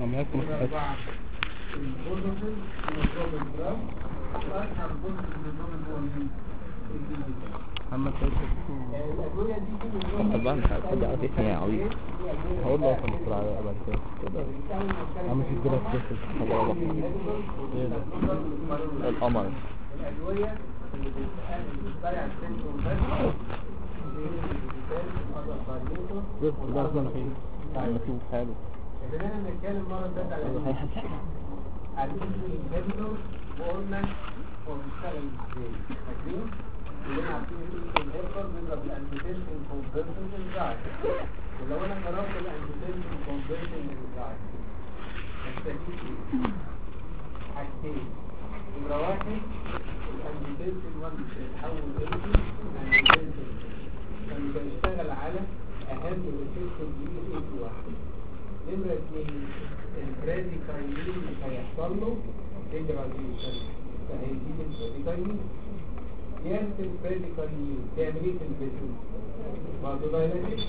عمليات مستحيل أربعة البوزيتيف هيموجلوبين جرام وأشهر بوزيتيف هيموجلوبين هو مين؟ الجلوكوز. محمد سيد الأدوية دي في منهم طبعا مش هتصدق على اسمي يا عويل هقول له اصلا بسرعة بعد كده كده عم في الجرس بس حضرتك ايه ده القمر الأدوية اللي بتضيع السنتروم بس بس ده اصلا فين عم اشوف حاله خلينا نتكلم مرة فاتت على ال- هيحسسنا على الانهبيتور وقلنا هو بيشتغل ازاي فاكرين؟ كلنا عارفين الانهبيتور بيضرب الانتيتنشن كونفرتنج انزايم ولو انا ضربت الانتيتنشن كونفرتنج انزايم هستفيد ايه؟ حاجتين نمرة واحد الانتيتنشن 1 مش هيتحول الى الانتيتنشن فمش هيشتغل على اهم ريسبتور دي ايه واحد نمرة اثنين البراديكاينين مش هيحصل له ديجراديشن فهيزيد البراديكاينين يعمل البراديكاينين تعمل ايه في الجسم؟ برضه دايلاتيشن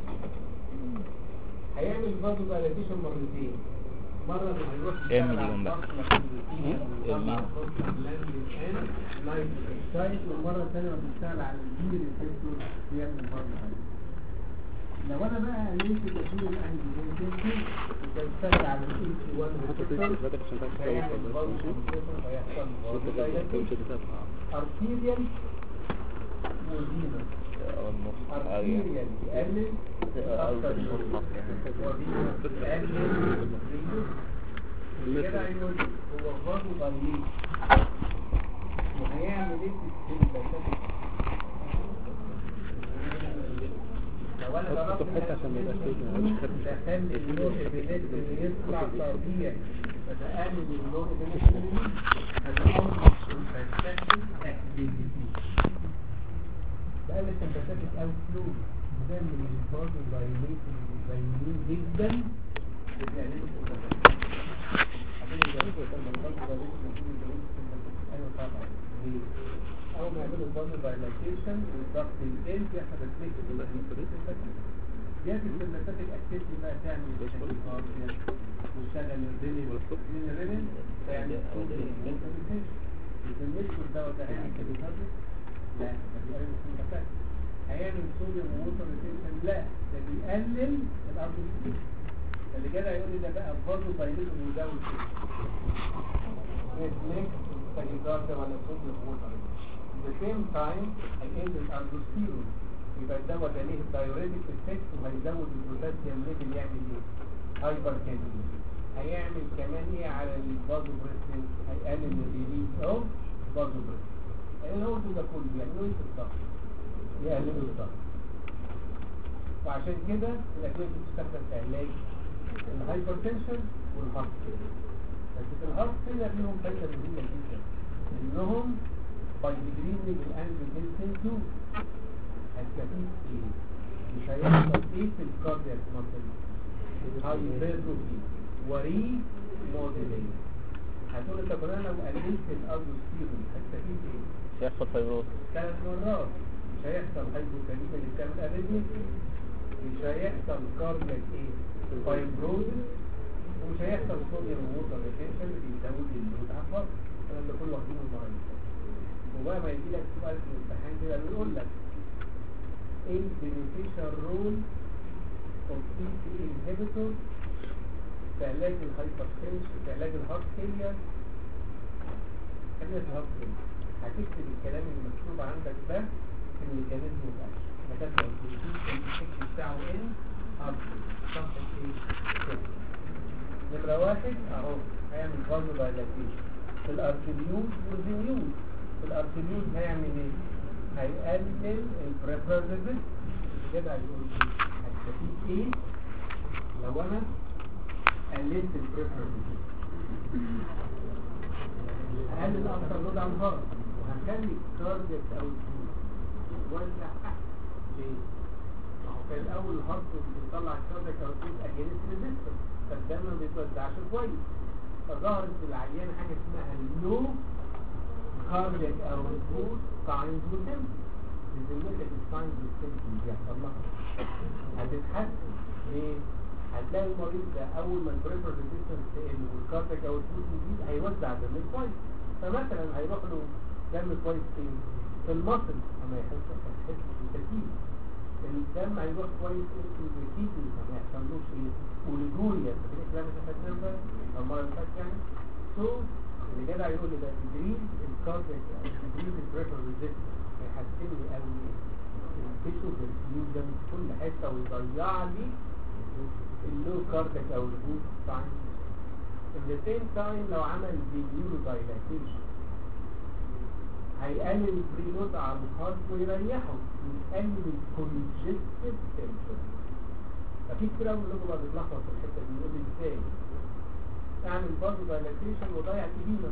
هيعمل برضه دايلاتيشن مرتين مرة اللي هيروح يشتغل على مليون بقى. الفصل البروتين ويطلع فصل بلاندين ان نايتروس اوكسايد والمرة الثانية لما بيشتغل على البي ريسبتور بيعمل برضه حاجة لو انا بقى قللت تكوين الانتيجين مش هيشتغل على الاي سي 1 ريسبتور هيعمل برضه ريسبتور هيحصل برضه دايلاتيشن ارتيريال وفينوس ارتيريال يقلل اكتر وفينوس يقلل ريدوس كده هيقول هو برضه ضليل وهيعمل ايه في السيل لو انا ضربت حط حتة عشان ما يبقاش فيه، ما يبقاش خارج. دخلت النور ابنت يطلع طبيعي فتقلل النور ابنت هتقوم السمباثيك اكتيفيتي بقى السمباثيك اوت فلو ده من البازو دايليتنج قليلين جدا بيعملوا السمباثيك عشان يزودوا السمباثيك دايليتنج ايوه طبعا ليه؟ اول ما يعملوا البازو دايليتيشن والضغط يقل يحصل ريفلكس زيادة السمباثيك اكتيفيتي بقى تعمل تاكيكارديا وتشغل الرينين الرينين تعمل بالنسبة للدواء ده هيعمل تاكيكارديا لا ده بيقلل السمباثيك هيعمل صوديوم ووتر ريتنشن لا ده بيقلل الارض اللي كده هيقول لي ده بقى برضه دايليتور مزود ريفلكس تاكيكارديا ولا صوديوم ووتر the same time هيقل الالدوستيرون يبقى الدواء ده ليه دايوريتك افكت وهيزود البوتاسيوم ليفل يعمل ايه؟ هايبر كالوري هيعمل كمان ايه على البازو بريسن هيقلل الريليز اوف بازو بريسن هيقلل ده كله يعملوا ايه في الضغط؟ يقللوا الضغط وعشان كده الادويه دي بتستخدم في علاج الهايبرتنشن والهارت فيلر بس في الهارت فيلر لهم فايده مهمه جدا انهم باي ديجرينج الانجيوتنسين 2 هتستفيد ايه؟ مش هيحصل ايه في الكاردياك ماسل هايبرتروفي وري موديلين هتقول انت كلنا لو قللت الالدوستيرون هتستفيد ايه؟ مش هيحصل فيروس ثلاث مرات مش هيحصل هايبوكاليميا اللي بتعمل اريثميا مش هيحصل كاردياك ايه؟ فايبروزس ومش هيحصل صوديوم ووتر ريتنشن اللي بيزود اللود على الفرد الكلام ده كله واخدينه المره اللي فاتت وبقى ما يجي لك سؤال في الامتحان كده بيقول لك ايه البينيفيشال رول اوف بي سي انهبيتور في علاج الهايبرتنشن في علاج الهارت فيلير خلينا في الهارت فيلير هتكتب الكلام اللي مكتوب عندك ده في الميكانيزم الاكشن هتكتب البينيفيشال بتاعه ايه هارت فيلير صفحه ايه كده. نمرة واحد اهو هيعمل فازو دايلاتيشن في الارتريول والفينيول في الارتريول هيعمل ايه؟ هيقلل البريفرال ريزيست كده هيقول ايه؟ هيستفيد ايه لو انا قللت البريفرال ريزيست هقلل اكتر لود على الهارت وهخلي الكاردياك او يوزع احسن ليه؟ ما هو كان الاول الهارت بيطلع الكاردياك او اجينست ريزيستنس فالدم ما بيتوزعش كويس فظهرت في العيان حاجه اسمها اللو كاردياك او الفود ساينز وسيمبتومز بذمتك الساينز والسيمبتومز دي هيحصل لها هتتحسن ليه؟ هتلاقي المريض ده اول ما البريفر ريزيستنس تقل والكاردياك او الفلوس يزيد هيوزع دم كويس فمثلا هيروح له دم كويس فين؟ في المصل اما يحس يحس بالتركيز الدم هيروح كويس في الكيدني ما يحصلوش ايه؟ اوليجوريا فاكر الكلام اللي احنا خدناه امبارح او المره اللي فاتت يعني سو اللي جدع يقول لي ده تدريب الكاردياك او تدريب البريفر ريزيستنس هيحسن لي قوي ايه؟ التيشو بالفلوس ده في كل حته ويضيع لي اللو كارديك او البوت ساين in the same time لو عمل فيديو دايلاتيشن هيقلل البريلود على الهارت ويريحه ويقلل الكونجستيف تنشن اكيد كده اقول لكم بقى بيتلخبط في الحته دي يقول لي ازاي اعمل برضه دايلاتيشن وضيع الاديمه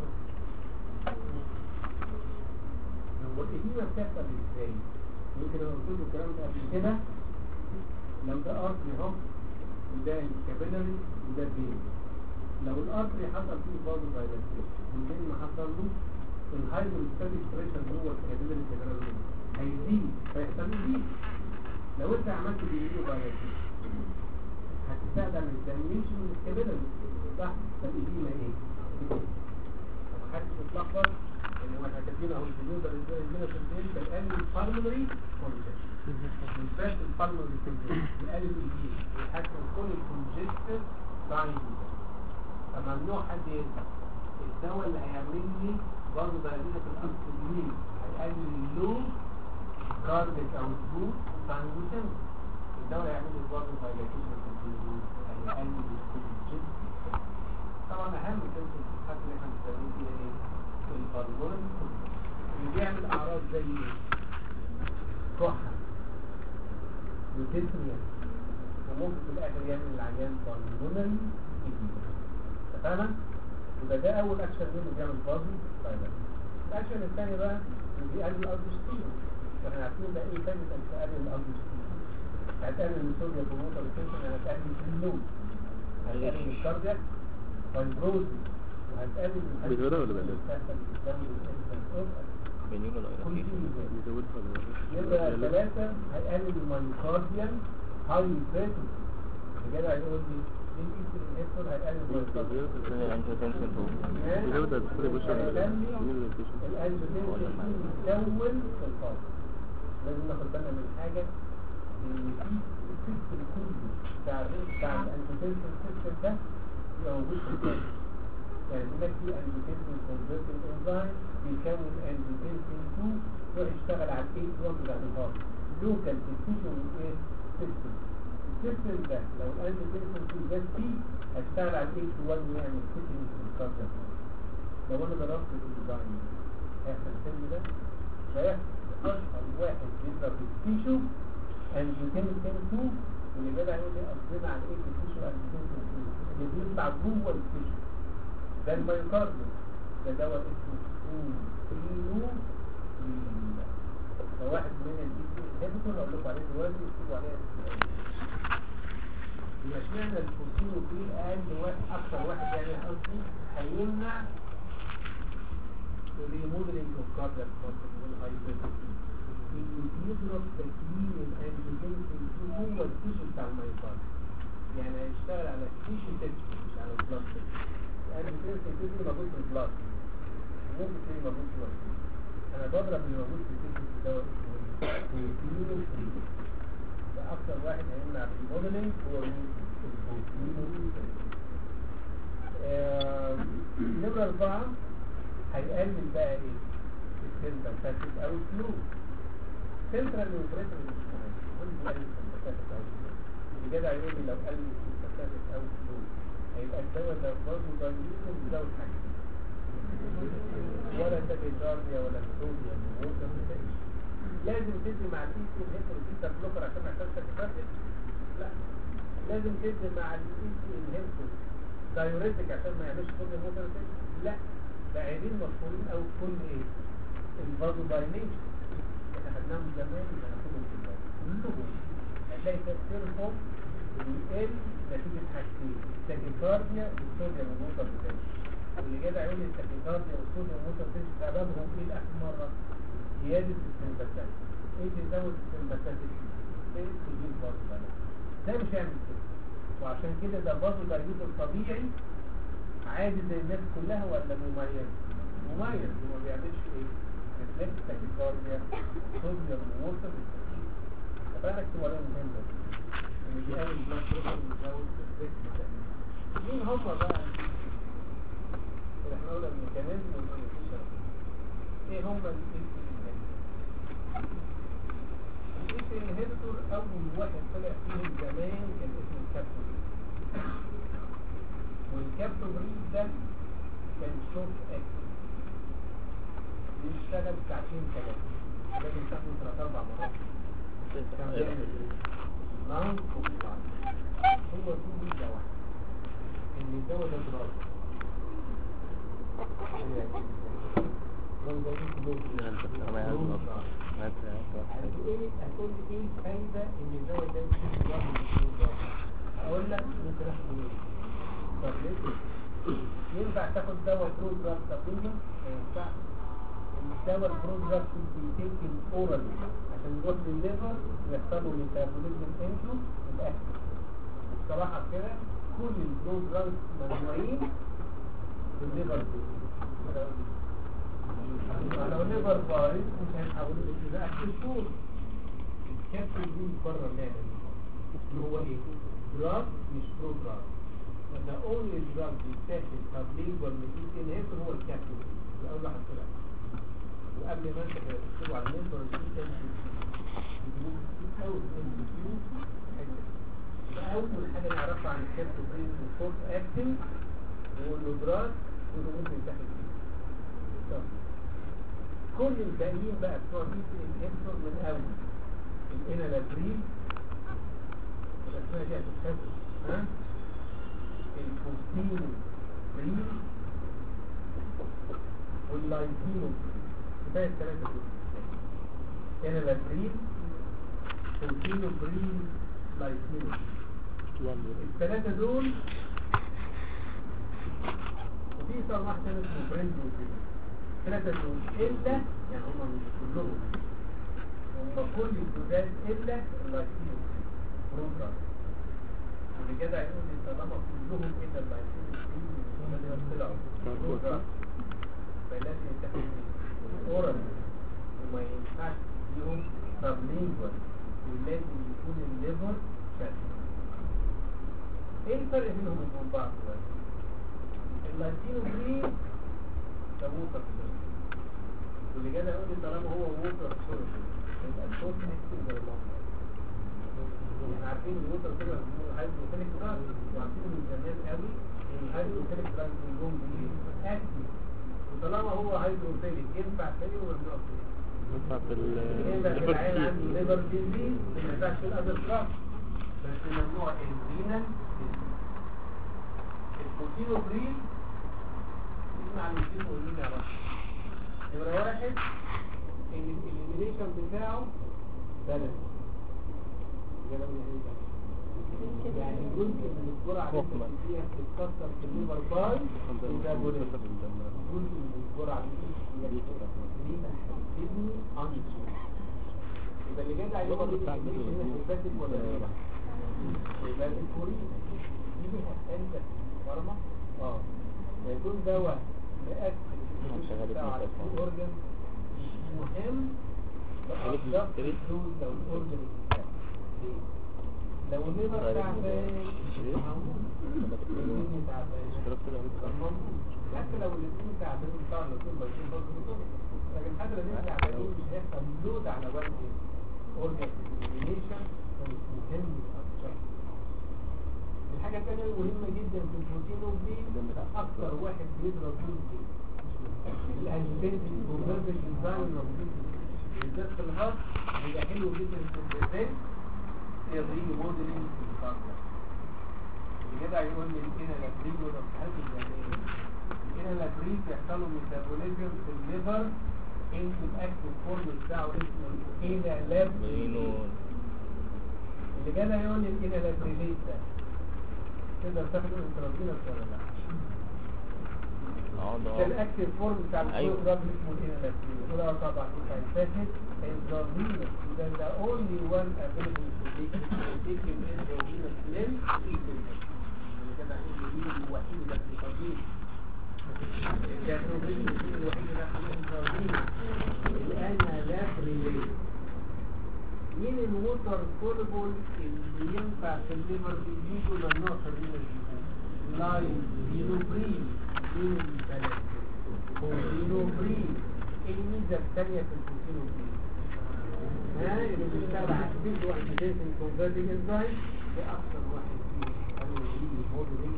هو الاديمه بتحصل ازاي؟ يمكن انا قلت لكم الكلام ده قبل كده لو ده ارتري اهو وده الكابيلاري وده فين لو الارتري حصل فيه برضه دايلاتيشن والفين ما حصلوش الهايدروستاتيك بريشر جوه الكابيلاري كابيلاري هيزيد فيحصل له زيد لو انت عملت فيديو دايلاتيشن هتستخدم الدميشن من الكابيلاري صح فالإديمة ايه؟ محدش يتلخبط ان هو هتدينا اهو الفيديو ده ازاي ازاي تنتهي بتقلل البالمونري كونجكشن مش بس البالمونري كونجكشن بيقلل الإديمة بيحسن كل الكونجكشن ساين فممنوع حد ينسى الدواء اللي هيعمل لي برضه بقلنا في الانسولين هيقلل اللو كارديك او البوت ساين الدواء هيعمل لي برضه دايلاتيشن هيقلل الكونجكشن طبعا اهم كلمه الحاجه اللي احنا بنستخدمها فيها ايه البالمون اللي بيعمل اعراض زي ايه كحه وتسميه وممكن في الاخر يعمل العيان بالمونري تمام يبقى ده اول اكشن منه بيعمل بازل فايبر الاكشن الثاني بقى اللي بيقلل الالدوستيرون واحنا عارفين ده ايه تاني تقلل الالدوستيرون هتقلل الصوديوم والووتر ريتنشن يعني هتقلل اللود هتقلل الكاردياك فايبروزي وهتقلل بيزودها ولا بيقللها؟ بينيون ولا كل غيرها؟ شيء بيزودها ولا يبقى غيرها؟ ثلاثة هيقلل المايوكارديال هاي بريشر الجدع يقول لي الانسولين انهبيتور هيقلل المايوكارديال الانجيوتنسين هو بيزود الدكتور يبص على الانجيوتنسين الانجيوتنسين بيكون في الفاضي لازم ناخد بالنا من حاجة ان في السيستم كله بتاع الريس بتاع الانجيوتنسين سيستم ده يبقى موجود في الفاضي يعني بيقول لك في انجيوتنسين كونفرتنج انزيم بيكون انجيوتنسين 2 يروح يشتغل على الاي 1 بتاع الهارت لوكال تيشو ايه سيستم السيستم ده لو الانجيوتنسين 2 جت فيه هيشتغل على الاي 1 ويعمل سيتنج في الكارتر لو انا ضربت الديزاين هيحصل الفيلم ده هيحصل اشهر واحد بيضرب التيشو انجيوتنسين 2 واللي بدأ يقول لي قصدنا على ايه في التيشو انجيوتنسين 2 اللي بيطلع جوه التيشو ده الميوكارديوم ده دواء اسمه سوبرينو ده واحد من الاي انهبيتور هقول لكم عليه دلوقتي اكتبوا عليها يبقى اشمعنى الفوسينو في اقل واحد اكتر واحد يعني قصدي هيمنع الريموديلنج اوف كاردياك ماسل والهايبرتروفي اللي بيضرب تكوين الانجيوتنسين جوه التيشو بتاع الميوكارديوم يعني هيشتغل على التيشو تكستشر مش على البلاس تكستشر الانجيوتنسين تيشو موجود في البلاس ممكن تلاقيه موجود في الوقت انا بضرب اللي موجود في التيشو في الدواء اسمه بروتينو ده اكتر واحد هيمنع الريموديلنج هو مين؟ البروتينو آه، نمرة أربعة هيقلل بقى إيه؟ السنتر فاتت أو الفلو سنترال نيوتريشن مش مهم المهم يقلل السنتر فاتت أو الفلو اللي جدع يقول لي لو قلل السنتر فاتت أو الفلو هيبقى الدواء ده برضه دايليوشن بيزود حاجة ولا تاكيكارديا ولا صوديوم ووتر ريتنشن لازم تدي مع الاي سي انهبيتور بيتا بلوكر عشان ما يحصلش تاكيكارديا لا لازم تدي مع الاي سي انهبيتور دايوريتك عشان ما يعملش صوديوم ووتر ريتنشن لا ده عينين مشهورين قوي في كل ايه الفازو دايليشن احنا خدناهم زمان يبقى هناخدهم في الباقي كلهم هتلاقي تاثيرهم بيقل نتيجه حاجتين التاكيكارديا والصوديوم والووتر ريتنشن واللي جدع يقول لي التاكيكارديا والصوديوم والووتر ريتنشن سببهم ايه لاخر مره زياده السمباتات ايه تزود السمباتات ايه تجيب برضه ده مش هيعمل كده وعشان كده ده برضه تربيط الطبيعي عادي زي الناس كلها ولا مميز مميز وما بيعملش ايه ريفلكس تاكيكارديا صوديوم ووتر بالتركيز فبالك ولا مهمه ان دي اول بلاد بريشر بيزود الريفلكس مين هم بقى احنا قلنا الميكانيزم والمانيفيشن ايه هم الاس الاس انهبيتور اول واحد طلع فيهم زمان كان اسمه الكابتورين والكابتورين ده كان شورت اكتف بيشتغل ساعتين ثلاثة لازم تاخده ثلاث اربع مرات كان بيعمل ناون كومبلاين هو في ميزة واحدة ان الدواء ده دراج هتقول ايه هتقول ايه الفايدة ان الدواء ده يكون دراج ويكون دراج اقول لك ممكن اخده ايه طب ليه ينفع تاخد دواء برو دراج سبليمنت ما ينفعش الدواء البرو دراج بيتاكل اورال عشان يروح للليفر ويحصل له ميتابوليزم انتو الاكل بصراحة كده كل البرو دراج ممنوعين في الليفر لو الليفر بايظ مش هيحولوا الى اكل الشهور الكابسول دي بره اللعبه دي اللي هو ايه؟ دراج مش برو دراج ده اونلي دراج بيتاخد سبلينجوال ميثيك انهيبتور هو الكابسول ده اول واحد طلع وقبل ما انت تكتبه على الليفر دي كان بيجيبوه كتير قوي في ام كيو ده اول حاجه نعرفها عن الكابسول برين والفورس اكتنج هو انه دراج وانه ممكن يتاخد فيه طب. كل الباقيين بقى بتوع دي الانهبيتور من اول الانالابريل الاسماء دي هتتحفظ ها الفوستين بريل واللايزينو كفايه الثلاثه دول انالابريل فوستينو بريل لايزينو الثلاثه دول وفي صار واحد تاني اسمه بريندو كده ثلاثة دول إلا يعني هم مش كلهم هم كل الجداد إلا اللايسين بروجرام واللي كده هيقول لي طالما كلهم إلا اللايسين هم اللي طلعوا بروجرام فلازم يتاخد أورال وما ينفعش ليهم سبلينجوال ولازم يكون الليفر شاسع ايه الفرق بينهم وبين بعض دلوقتي؟ اللايسين برين ده ووتر سوليد واللي جاي يقول لي طالما هو ووتر سوليد يبقى الصوت اكتف زي المصدر احنا عارفين الووتر سوليد هو هيدروفيليك دراج وعارفين من زمان قوي ان الهيدروفيليك دراج بيقوم بايه؟ اكتف وطالما هو هيدروفيليك ينفع تاني ولا ممنوع تاني؟ ينفع في ينفع في العين عنده الليفر ليفر ديزيز ما ينفعش في الادر دراج بس ممنوع الرينال البروتينوبريل مع الاثنين قولين يا رب نمرة واحد ان الاليمينيشن بتاعه بالانس يعني جزء من الجرعة اللي مكمل. انت فيها بتتكسر في الليفر باي وده بوليس جزء من الجرعة دي هي تبني انسول يبقى اللي جاي عليه الليفر بتاع الاليمينيشن الجزء هنا هيباتيك ولا لا؟ هيباتيك كوري دي هتأنت فرمة اه يكون دواء مأكد شغال بتاع ابن كفار. الأورجن مهم خليك تقدر تريد. تدوز لو الأورجن بتاعك. ليه؟ لو الليفر طيب، تعبان إيه؟ هموت. الكدني تعبان اشتركت له تمام؟ حتى لو الاثنين تعبانين طبعا الاثنين بايظين برضه بيضروا. لكن حتى لو الاثنين تعبانين مش هيحصل لود على وزن اورجن اليمينيشن فمش مهم الابجكت الحاجة الثانية المهمة جدا في البروتين والبين أكثر واحد بيضرب فيه الأجبنت الكونفرتد ديزاين الموجودين في بالذات في الهارت بيبقى حلو جدا في البريزنت الري موديلنج في الفارما اللي كده هيقول لي الكينا لابريد ولا في حالة الجمال الكينا لابريد بيحصل له ميتابوليزم في الليفر انتو الاكتف فورم بتاعه اسمه الكينا لابريد اللي كده هيقول لي الكينا لابريد ده تقدر تاخده انترافينوس ولا لا اه ده ده الاكتيف فورم بتاع أيوة. الفلويد دراج اسمه الانالكسين وده طبعا انتايفاسيد اندروفينوس ده the only one available to take take اندروفينوس لين كده اندروفينوس الوحيد اللي في التطبيق الكاتروفينوس الوحيد اللي في الاندروفينوس الان لا بريلي مين الووتر سوليبل اللي ينفع في الليفر بيجيبه ممنوع في الرينال لاين يلوبرين من الثلاثة يلوبرين ايه الميزة الثانية في البروتينوبرين ها اللي بيشتغل على السيل واحدتين كونفرتنج انزايم ده اكثر واحد فيه قالوا يجيب موديلين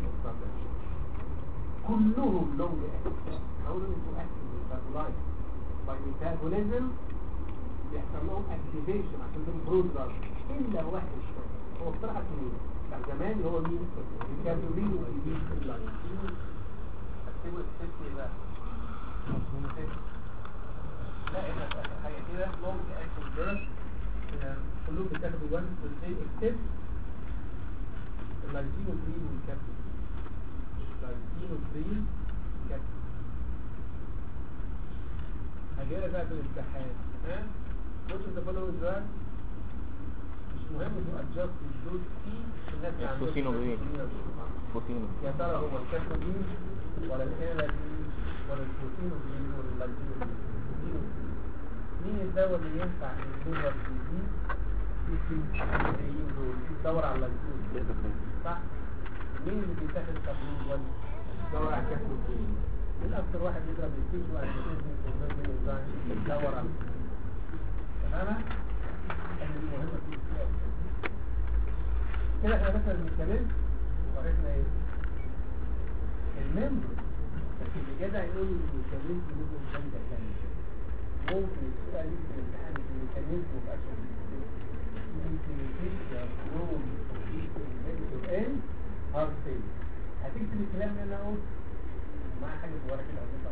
كلهم لونج اكشن اقول انتوا اكتف ميتابولايز باي ميتابوليزم بيحصل لهم اكتيفيشن عشان دول برودراج الا واحد شويه هو بصراحه اثنين بتاع زمان اللي هو مين الكاتولين والجديد في اللاين اكتبوا الست بقى لا هنا في اخر حاجه كده لونج اكشن جرس كلهم بتاخدوا 1 بروتين اكتف اللايزينوبرين والكابتين لايزينوبرين كابتين هجيلك بقى في الامتحان ها Which of the following drugs مش مهم تو adjust الدوز فيه الناس اللي عندهم الفوسينوبرين. فوسينو يا ترى هو الكاتوبين ولا الانالين ولا الفوسينوبرين ولا اللايزينوبرين مين الدواء اللي ينفع الليفر ديزيز دور على اللايزينوبرين صح مين اللي بيتاخد تابلوز دور على الكاتوبين مين اكتر واحد يضرب السيج وعلى الكاتوبين دور على تمام احنا دي مهمه في السؤال كده احنا مثلا بنتكلم وعرفنا ايه الممبر بس اللي جدع يقول لي الميكانيزم لازم جامده ثانيه ممكن السؤال يجي في الامتحان في الميكانيزم ويبقى ممكن يفيشر نوم ان هارد فيل هتكتب الكلام اللي انا قلت معايا حاجه صغيره كده هتطلع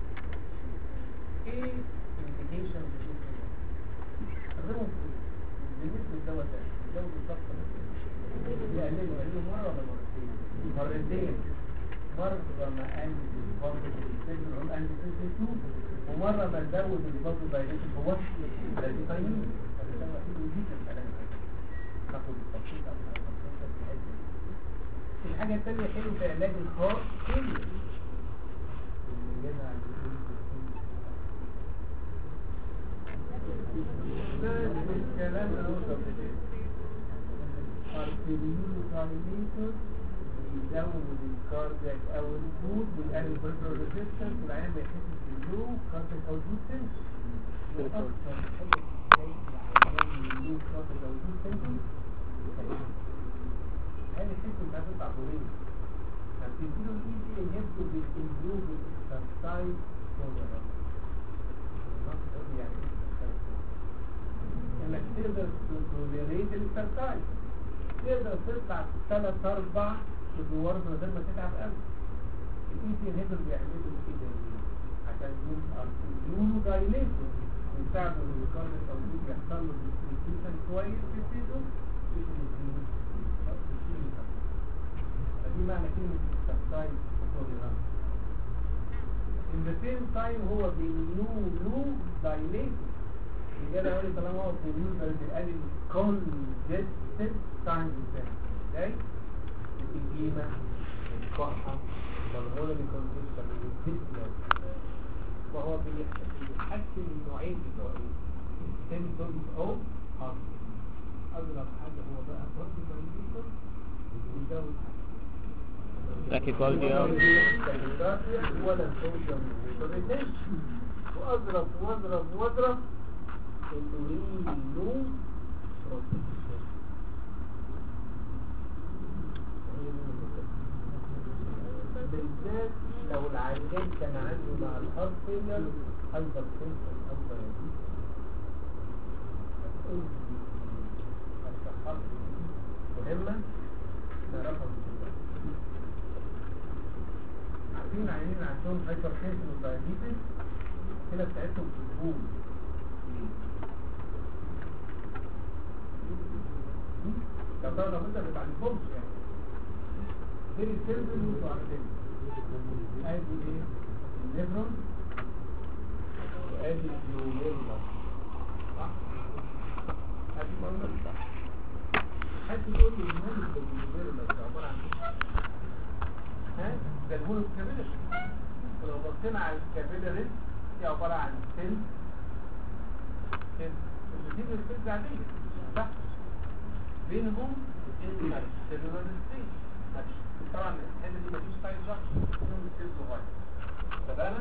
ايه الانديكيشن الرمز بالنسبه للدواء ده الدواء بالظبط يقلله يقلله مره ولا مرتين مرتين مرة ما قلل الفضل بالسجن عم قلل السجن ومرة ما زود الفضل دايريتي بوصل الراديكايين هذا ده الوحيد اللي يجيب الكلام ده تاخد التفصيل او التفصيل في الحته دي الحاجة الثانية حلو في علاج الخار كيمياء اللي جانا عند بس الكلام اللي هو ارتريول كاريليتور بيزود الكاردياك او الفود بيقلل البريفرال ريزيستنس والعيان ما يحسش باللو كاردياك او الفود سنس واكثر حاجه بتضايق العيان من اللو كاردياك او الفود سنس هل يحس انت هتطلع طويل فبتديله الايزي انهبته بالامبروف الاكسرسايز توليرانس الناس تقول لي يعني ايه exercise؟ انك تقدر توليريت الاكسرسايز تقدر تطلع ثلاث اربع ادوار من غير ما تتعب قوي الايزي انهبر بيعملوا كده ليه؟ عشان يبقى يونو دايليتور ويساعدوا ان الكارد التوجيه يحصل له ديستريبيوشن كويس في السيتو فدي معنى كلمة exercise tolerance in the same time هو بينيو dilated الإجابة يقول لي طالما هو بينيو بيقلل congested time ازاي؟ ازاي؟ الإديمة القحة والغولة congestion والديسنس وهو بيحسن النوعين بتوع symptoms of heart أضرب حاجة هو بقى بروتيكال ويزود حاجة تاكيكارديا ولا الصوديوم ريتنشن واضرب واضرب واضرب الورينو بروتكشن بالذات لو العيان كان عنده مع الهارت فيلر هايبر تنشن او دايابيتس هتقول لي الصحات مهمه نعرفها من عارفين عينين عندهم هايبر تنشن ودايابيتس كده بتاعتهم بتقول لو طبعا لو انت ما بتعرفهمش يعني غير السيرفر وانتوا عارفين ادي ايه النيفرون وادي الجلوميرولار صح ادي منظر صح حد يقول لي المول الجلوميرولار ده عباره عن ايه ها ده المول الكابيلر ولو بصينا على الكابيلر دي عباره عن سيل سيل اللي دي السيل عاديه صح بينهم سيلولار ستيج طبعا الحته دي مفيش سايد جاكشن بينهم سيل صغير اتفقنا؟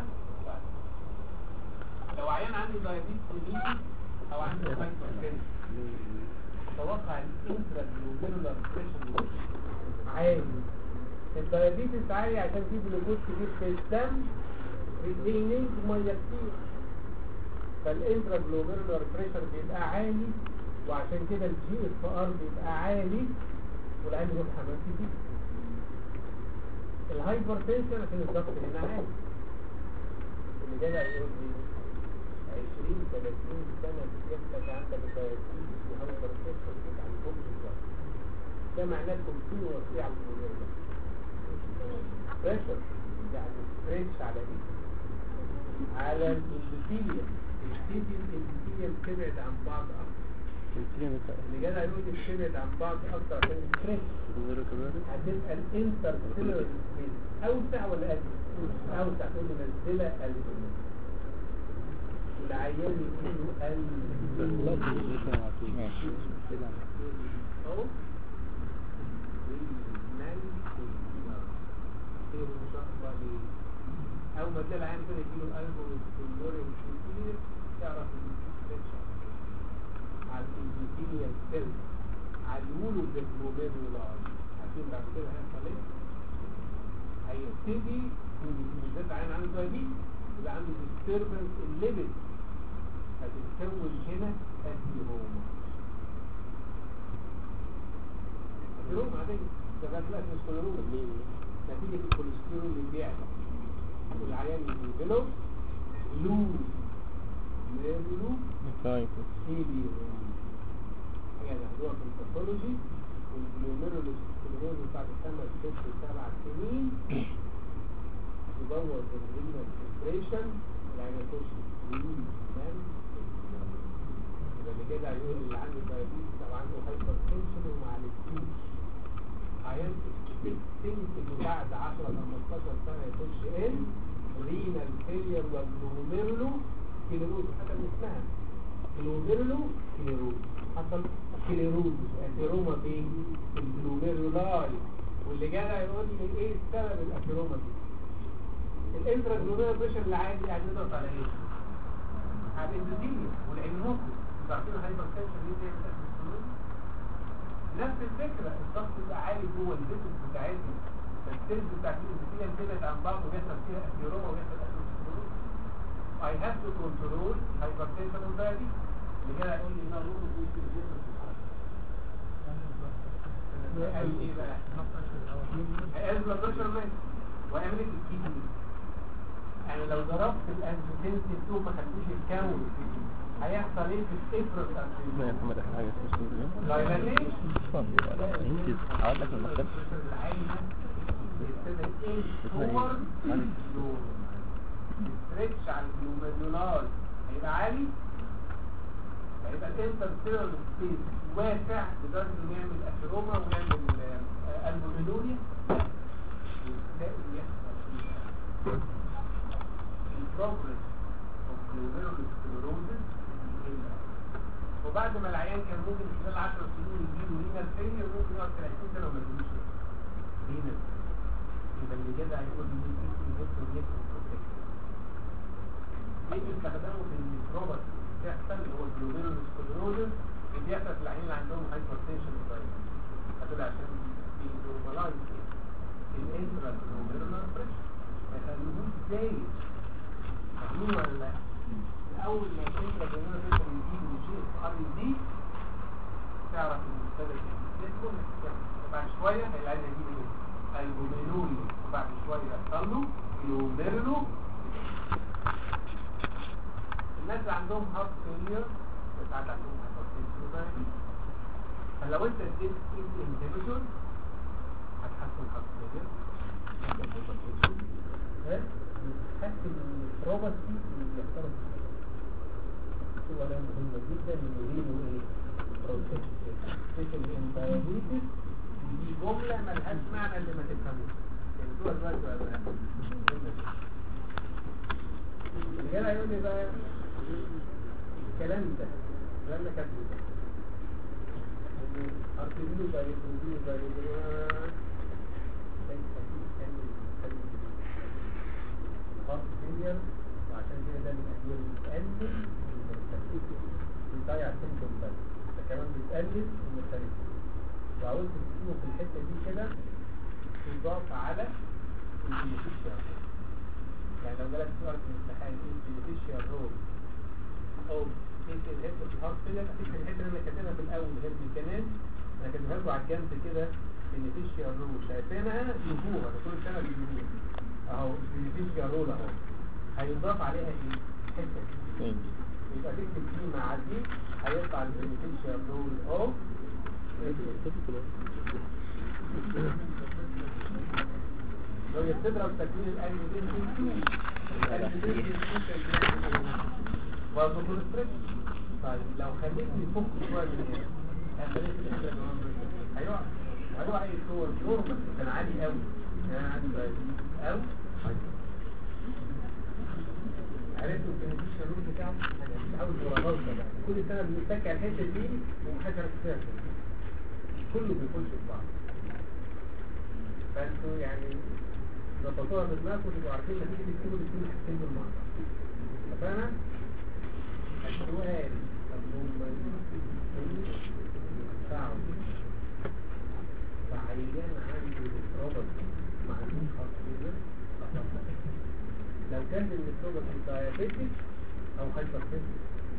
لو عيان عنده دايابيتس ميليتي او عنده هايبرتنشن توقع الانترا جلوميرولار بريشر عالي الدايابيتس عالي عشان فيه جلوكوز كتير في الدم ريتيننج ميه كتير فالانترا جلوميرولار بريشر بيبقى عالي وعشان كده الجي اف ار بيبقى عالي والعين يروح حمام كتير الهايبرتنشن عشان الضغط هنا عالي اللي جدع يقول لي 20 30 سنه بتجيبك عندك دايابيتس وهايبرتنشن ما عندهمش الضغط ده معناه كونتينوس ايه على الموضوع ده بريشر يعني ستريتش على ايه على الاندوثيليوم السيتي الاندوثيليوم تبعد عن بعض اكتر اللي جدع يقول لي تبعد عن بعض اكتر عشان الستريتش هتبقى الانتر سيلولر سبيس اوسع ولا اضيق اوسع تقول لي منزله قلب والعيان يقول له قلب ماشي اهو خير ان شاء الله ليه اول ما تلاقي العين كده يجيله القلب والدور كتير تعرف ان في ستريتش على الانتيريال سيل على الولو بالجلوميرولار عارفين بعد كده هيحصل ايه؟ هيبتدي بالذات عين عنده دايابيتس يبقى عنده disturbance الليمت هتتكون هنا ادينوما ادينوما عادية ده بقى تلاقي سكلروما نتيجة الكوليسترول اللي بيعلى والعيان يجيله لو ميرلو هيليو حاجة ناخدوها في الباثولوجي والجلوميرولو سكلروز بعد خمس ست سبع سنين يبوظ الرينال فلتريشن يعني يخش رينال مان يبقى اللي كده هيقول اللي عنده دايابيتس او عنده هايبر تنشن وما عالجتوش عيان تنك انه بعد 10 15 سنه يخش ان رينال فيلير والجلوميرولو كيلوروز حتى من اسمها جلوميرولو كيلوروز حصل كيلوروز اثيروما فين الجلوميرولاي واللي جاي يقول لي ايه سبب الاثيروما دي الانترا جلوميرال بريشر اللي عادي يعني نضغط على ايه على الاندوثيليوم والعينوكلس عارفين الهايبر تنشن دي بتعمل اسيستولوجي نفس الفكرة الضغط يبقى عالي جوه الفيتس بتاعتنا فالسيلز بتاعت الاندوثيليوم تبعد عن بعض ويحصل فيها اثيروما ويحصل اسيستولوجي I have to control hypertension and diabetes اللي كده يقول لي انها روح قال ايه بقى؟ هيقل بلاد بريشر ماشي ويعمل لك الكيدني يعني لو ضربت الانجيوتنسين 2 ما خلوش يتكون هيحصل ايه في الافرز لا يا محمد حاجة اسمها دايلاتيشن انت هقول لك المكتب ستريتش على الجلوميرولار هيبقى عالي هيبقى الانتر سيلر سبيس واسع لدرجه انه يعمل اشروما ويعمل البومينوريا وتلاقي يحصل فيها البروجرس اوف جلوميرولار سكلروزس وبعد ما العيان كان ممكن خلال 10 سنين يجيله رينال فيلير ممكن يقعد 30 سنه وما يجيلوش رينال يبقى اللي كده هيقول لي ايه انفستور نيكل بروتكت ايه بيستخدموا في الميكروبات بتحصل اللي هو الجلوميرول سكلروزس اللي بيحصل في العيانين اللي عندهم هايبرتنشن ودايابيتس هتقول عشان بينورمالايز الانترا جلوميرولار بريشر ما يخلوهوش زايد فاهمين ولا لا؟ اول ما الانترا جلوميرولار بريشر يزيد ويشيل ار دي تعرف ان ابتدت تدخل بعد شويه هيلاقي يجيب ايه؟ الجلوميرولي وبعد شويه يحصل له جلوميرولو الناس اللي عندهم هارت فيلير ساعات عندهم هايبرتنشن فلو انت اديت ايد انهبيتور هتحسن هارت فيلير النيفروباثي اللي بيحصل في الحيوان ولا مهمة جدا من يرينه ايه بروسيس سبيشال انتايابيتس دي جملة ملهاش معنى اللي ما تفهموش فهمتوها دلوقتي ولا لا؟ الرجالة هيقول لي بقى الكلام ده الكلام ده كاتبه ده ارتبيله زي تنزيله زي هارت فيلير وعشان كده ده من الادويه اللي بتقلل المرتبطه بيضيع سيمتوم بس ده كمان بتقلل المرتبطه وعاوز تكتبه في الحته دي كده تضاف على البينيفيشيال يعني لو جالك سؤال في الامتحان ايه البينيفيشيال رول او ايه الحته في الهارت فيلير اكيد الحته اللي انا كاتبها في الاول غير بالكلام انا كاتبها لكم على الجنب كده بينيفيشيال رول شايفينها يجوها انا كل سنه بيجوها اهو بينيفيشيال رول اهو هيضاف عليها ايه حته تاني يبقى تكتب دي مع دي هيطلع البينيفيشيال رول اوف لو يستدرك تكوين الانجلين الانجلين برضه كونستريكت طيب لو خليتني فوق شويه من هنا خليت الانجلين هيقع هيقع ايه صور نورمال كان عالي قوي كان عالي قوي عرفت البنفيشن رول بتاعه انا مش عاوز وراغلطه بقى كل سنه بنتك على الحته دي ومحدش عارف فيها كله بيخش في بعض فانتوا يعني ظبطوها في دماغكم تبقوا عارفين لما تيجي تكتبوا الاثنين حاجتين دول مع بعض اتفقنا؟ السؤال طب هم ينفعوا فعيان عنده ربط مع الخاصية لو كان الربط دايابيتك او هايبرتنسيف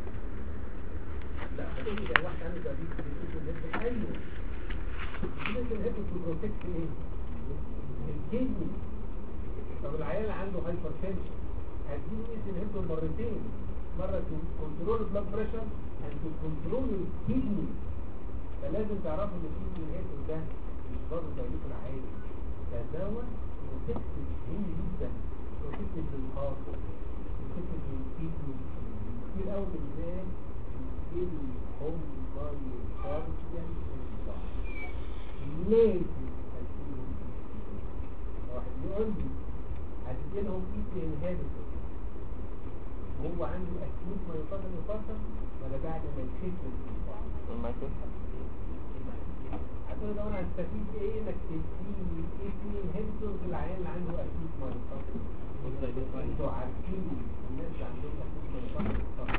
لا بس اذا واحد عنده دايابيتك بيكون ايوه ممكن هيبقى بروتكت ايه؟ الكدني طب العيال اللي عنده هايبرتنشن هتجيب ايه انهبيتور مرتين مره كنترول البلاد بريشر اند كنترول الكدني فلازم تعرفوا ان الكدني انهبيتور ده مش برضه دايلوت العادي ده دواء بروتكتيف مهم جدا بروتكتيف للهارت بروتكتيف للكدني كتير قوي من الناس بيجيلي هم بايوكارديان لازم تديهم واحد يقول لي هتديلهم ايه انهبيتور وهو عنده اكيوت ما يفضل يفضل ولا بعد ما يخف لما يكون هتقول لو انا هستفيد ايه انك تديني ايه انهبيتور في العيان اللي عنده اكيوت ما يفضل انتوا عارفين الناس اللي عندهم اكيوت ما يفضل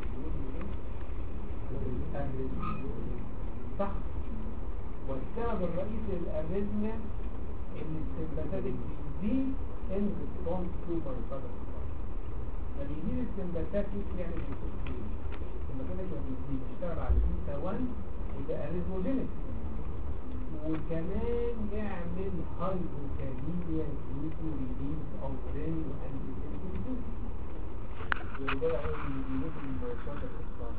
صح والسبب الرئيسي للاريزميا ان السمباتيك دي ان ريسبونس تو ماي فادر ما بيجيب السمباتيك يعني بيسكتين السمباتيك لما بيجي بيشتغل على بيتا 1 وده اريزموجينيك وكمان يعمل هايبوكاليميا due to release of brain and disease وده هو اللي بيجيب المايفادر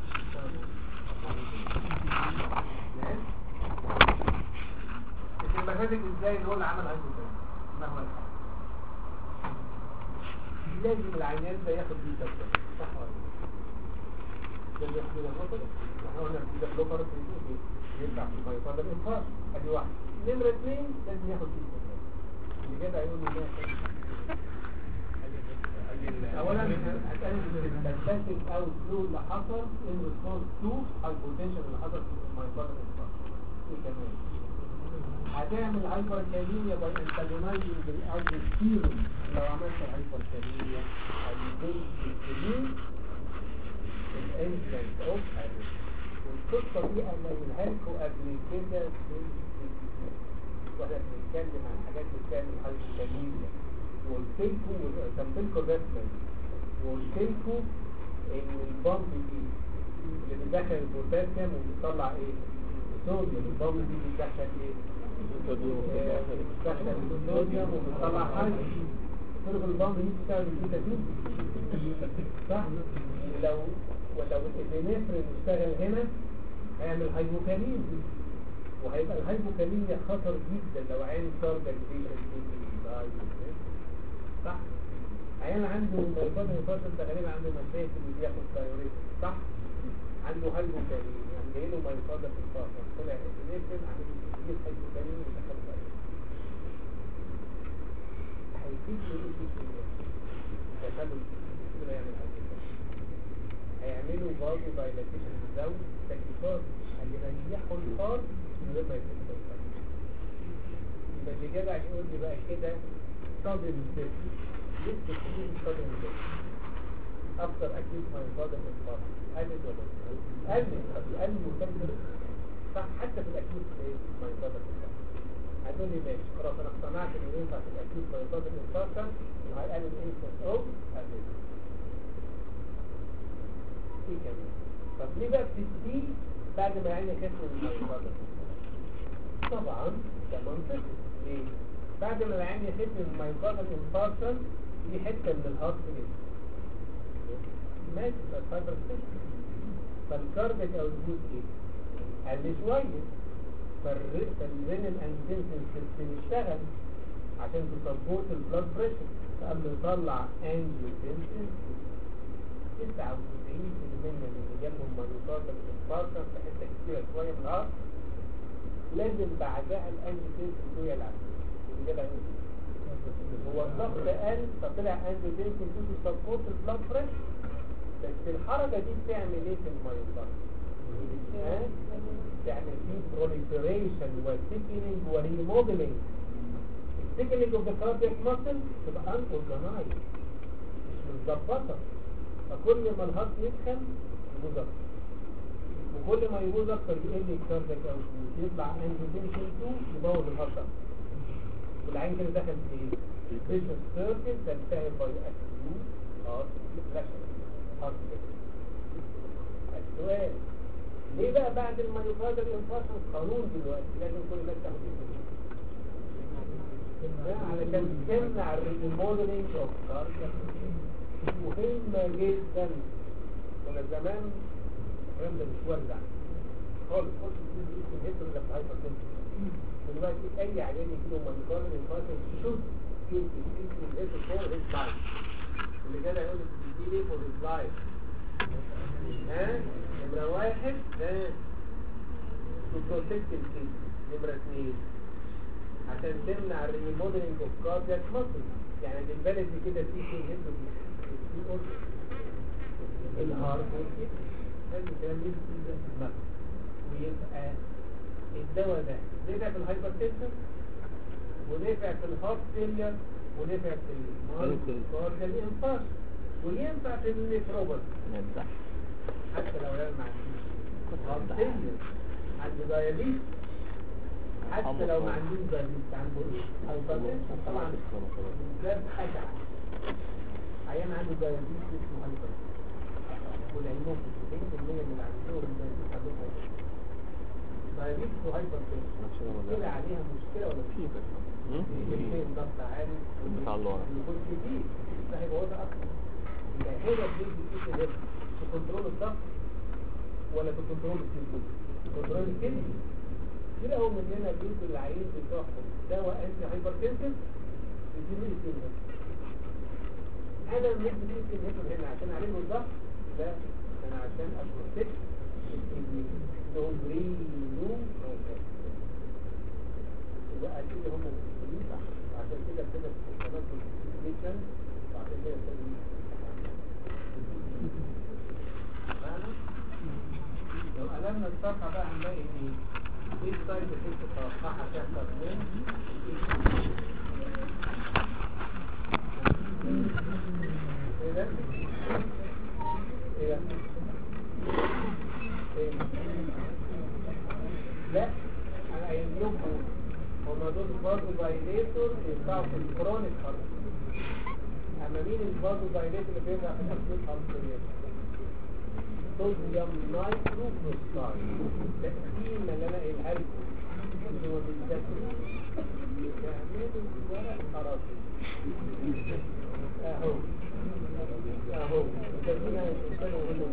السمباتيك ازاي اللي هو اللي عمل هايبوكاليميا ما هو الحل لازم العيان ده ياخد بيتا بلوكر صح ولا لا؟ لازم ياخد بيتا بلوكر احنا قلنا البيتا بلوكر ينفع في البايفادر انفار ادي واحد نمرة اثنين لازم ياخد بيتا بلوكر اللي كده هيقول لي اولا هتقلل السمباتيك او فلو اللي حصل ان ريسبونس تو البوتنشال اللي حصل في البايفادر انفار ايه كمان هتعمل هايبر كاليميا باي انتاجونايزنج الالدوستيرون لو عملت هايبر كاليميا هيزيد الكلين الانفلانت اوف والقصه دي انا قايلها لكم قبل كده في واحنا بنتكلم عن حاجات بتعمل هايبر كاليميا وقلت لكم وسميت لكم الرسمه دي وقلت لكم ان البامب دي اللي بتدخل البوتاسيوم وبتطلع ايه؟ الصوديوم البامب دي بتدخل ايه؟ بتدخل الصوديوم وبتطلع حاجه طرق البامب دي بتشتغل بالبيتا صح؟ لو ولو الابنفرين اشتغل هنا هيعمل هايبوكاليميا وهيبقى الهايبوكاليميا خطر جدا لو عين كاردياك بيشنت صح عيان عنده مايوكارد انفاركشن ده غالبا عنده مشاكل وبياخد دايوريتك صح؟ عنده هايبوكالين يعني جاي له مايوكارد انفاركشن طلع اسيليشن عامل له كتير هايبوكالين ودخل دايوريتك هيفيد له ايه في دخله كده يعمل هايبوكالين هيعملوا برضه دايلاتيشن الزوج تكيفات هيريحوا الفار من غير ما يكون يبقى اللي جدع يقول لي بقى كده صدر الزيت لسه كتير صدر الزيت اكتر اكيد ما يصادر من الفار قلت ولا لا؟ قلت قلت مرتبط صح حتى في الاكيد ما يصادر من الفار هتقول لي ماشي خلاص انا اقتنعت ان ينفع في الاكيد ما يصادر من الفار وهيقلل انسس او قلت ايه كمان طب ليه بقى بتديه بعد ما يعني خف من المايوكارد طبعا ده منطقي ليه بعد ما العين يخف من المايوكارد انفاركشن دي حته من الهارت كده ماشي فالفايبر فالكارديك او الجزء ايه قل شويه فالر- فالرينال انجنسن سيستم اشتغل عشان تسبورت البلاد بريشر فقبل يطلع انجيوتنسن 99% من اللي جالهم مانيوكاردال انفاركشن في حته كتيره شويه من الارض لازم بعدها الانجيوتنسن هي العكس اللي جالها ايه؟ هو الضغط قل فطلع انجيوتنسن تو سبورت البلاد بريشر بس الحركه دي بتعمل ايه في المايوكاردال؟ ها؟ تعمل فيه proliferation وثيكنينج وريموديلنج الثيكنينج اوف ذا كاردياك ماسل تبقى unorganized مش متظبطه فكل ما الهارت يدخل يبوظ اكتر وكل ما يبوظ اكتر يقل الكاردياك اوتبوت يطلع انجيوتنشن 2 يبوظ الهارت اكتر والعين كده دخل في ايه؟ فيشن سيركل تنتهي باي اكيوت هارت فلاش هارت السؤال ليه بقى بعد المايوكاردال انفاركشن قانون دلوقتي لازم كل الناس تاخد اسمه علشان تمنع الريموديلنج اوف كاردياك مهمة جدا كنا زمان الكلام ده مش وزع خالص خالص يمكن هيدر اللي في هايبر تنشن دلوقتي اي عيان يجي له مانيكارد انفاركشن شوف يمكن يمكن الهيدر فور هيز لايف اللي جاي يقول لك بتدي ليه فور هيز لايف ها نمرة واحد ده to protect الكيس نمرة اثنين عشان تمنع الريموديلنج اوف كاردياك ماسل يعني بالبلد كده في شيء هيدر الهارت هذا الكلام يبقى في المخ ويبقى الدواء ده نفع في الهايبرتنشن ونفع في الهارت فيلير ونفع في المايوكارديال انفاركت وينفع في النيفروباثي نبدأ حتى لو يعمل مع هارت فيلير عنده دايابيت حتى لو ما عندوش دايابيت عنده ايه هايبرتنشن طبعا ده حاجه عيان عنده دايابيت اسمه هايبر والعلمهم 90% من اللي عندهم دايابيت عندهم هايبر دايابيت وهايبر طلع عليها مشكلة ولا في مشكلة؟ بس الاثنين ضغط عالي بتاع اللورا. يكون كتير ده هيبوظها اكتر يبقى هي بيجي ايه ده في كنترول الضغط ولا في كنترول الكيدني في كنترول الكيدني كتير قوي مننا بيدوا العيين بتوعهم دواء انتي هايبرتنسيف يديله الاثنين انا مش بدي كلمته هنا عشان اعمل له الضغط لا انا عشان ابروتكت الكدني دول رينو يبقى اكيد هم مسؤولين عشان كده كده كمان في جدا وعشان كده كده معنا؟ لو قلبنا الصفحة بقى هنلاقي ايه؟ ايه السايد افكت التوقعها تحصل من ايه ده؟ ايه ده؟ ايه لا انا قايل لكم هما دول برضه دايليتور ينفعوا في الكرونيك هارت اما مين البازو دايليتور اللي بينفع في الاكيوت هارت صوديوم نايترو فوسفات التقسيمه اللي انا قايلها لكم اللي هو بيذاكروا يعملوا ورق خرافي اهو اهو التقسيمه الانسان وهو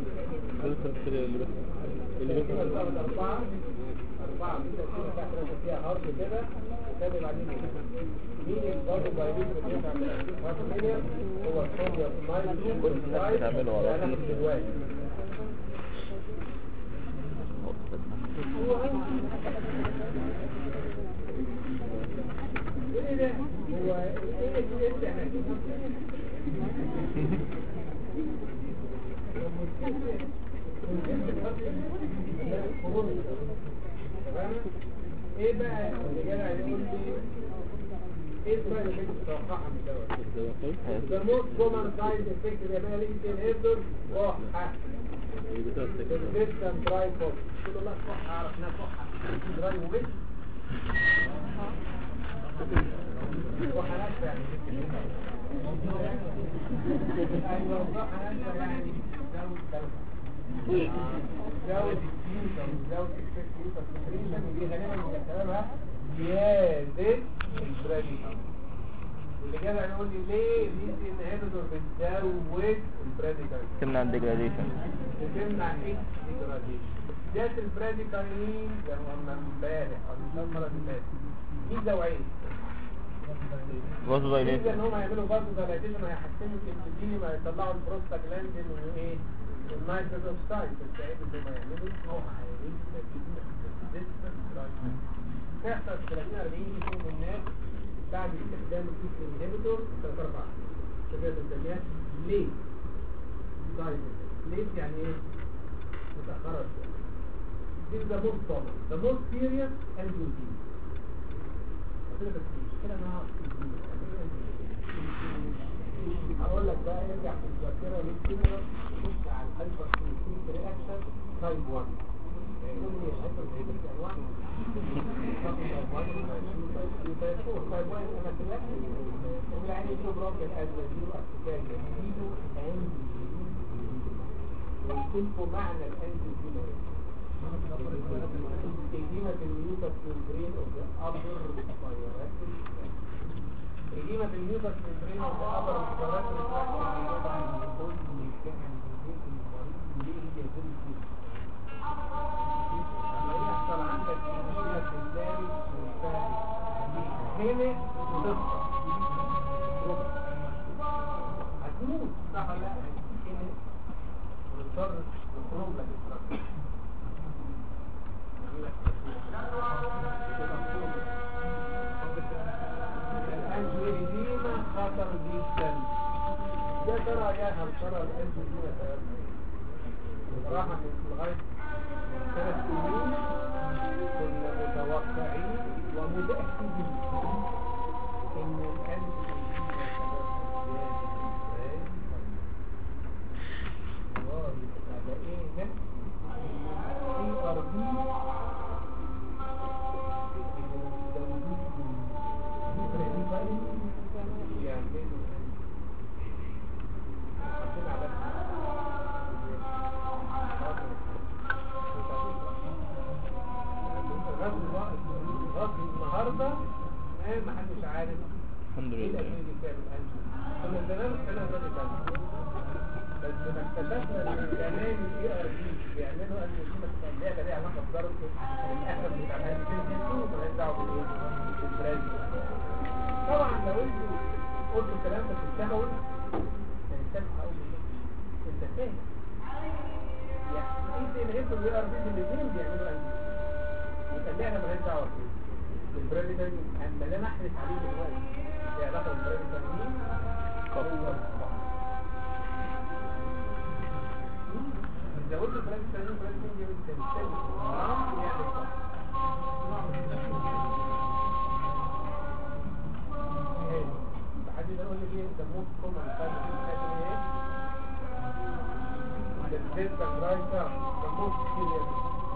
اللي كده بيفهم الأرض أربعة أربعة في تأثير تحت راسه فيها هارت كده وكامل عليه مين الضرب بايريد اللي بينفع في الأكيد هارت ميليا هو هو الصوديوم نايتروجين كل الناس بتعمله على ده نفس طول. الواحد ايه ده هو ايه اللي انت ايه بقى اللي جدع يقول لي ايه الفرق اللي انت تتوقعها من دوت The most common side effect of the ability inhibitor كحة persistent dry cough قلت له لا كحة اعرف انها كحة dry وبس كحة ناشفة يعني ايوه كحة ناشفة يعني زود زود زود الكيوتر زود الكيوتر سكريشن ودي غالبا من سببها زيادة البراديكال واللي جدع يقول لي ليه ليه الانهبيتور بتزود البراديكال تمنع الديجراديشن بتمنع ايه ديجراديشن ذات البراديكالين زي ما قلنا امبارح او من المره اللي فاتت ميزه وعيب بصوا زي ميزه ان ليه هم يعملوا برضه دايلاتيشن هيحسنوا الانسولين وهيطلعوا البروستاجلاندين وايه النيتروس اوكسايد بس عيب ان هم يعملوا نوع هيريد تحصل 30 40 من الناس بعد استخدام الكيس انهبيتور 3 4 كده بنسميها ليه طيب ليه يعني ايه متأخرة شوية دي the most common the most serious and routine قلت لك بس المشكلة انها هقول لك بقى ارجع في الذاكرة للكاميرا تبص على الهايبر سنسيتيف رياكشن تايب 1 يقول لي الهايبر سنسيتيف انواع تايب 1 تايب 4 تايب 1 انا في الاكل وبالعين يجيله بروكل ازمه يجيله ارتكاز يجيله انجي ويكون معنى الانجي إديمة النيوكس ممبرين of the upper respiratory tract. إديمة النيوكس ممبرين of the upper respiratory tract اللي طبعا بيكون بيتكلم بيت المريض وليه هي ذنب لما يحصل عندك إديمة في اللاري والفارس هنا تصفى هتموت صح ولا لا؟ هنا ونضطر نخرج لك الفرق الأنجليزيما خطر جدا يا ترى يا هل ترى الأنجليزيما سببها بصراحة من لغاية ثلاث سنين كنا متوقعين ومتأكدين إن الأنجليزيما سببها زيادة والله لقينا في أرضي النهارده ما حدش عارف الحمد ايه لله الأدوية اللي بتعمل أنجو كنا زمان كنا الراجل ده بس ما اكتشفنا ان كمان الاي ار بي بيعملوا انجيوما اللعبه ليها علاقه بضرب الاخر بتاع الانجيوما مالهاش دعوه بالايه؟ بالبرازيل طبعا لو انتوا قلتوا الكلام ده في الشهوي هنتفق اول انت فاهم يعني انت انهيتوا الاي ار بي الاثنين بيعملوا انجيوما يبقى اللعبه مالهاش دعوه بالبرازيل اما اللي انا احرص عليه دلوقتي ليه علاقه بالبرازيل مين؟ هو الصح إذا قلت فرنسا سليم فرنسا دي بالتمثيل نعم يعني صح إيه؟ حد يقول لي ايه ده موت كوم عن فرق ايه ده الزيت كان رايسة ده موت كده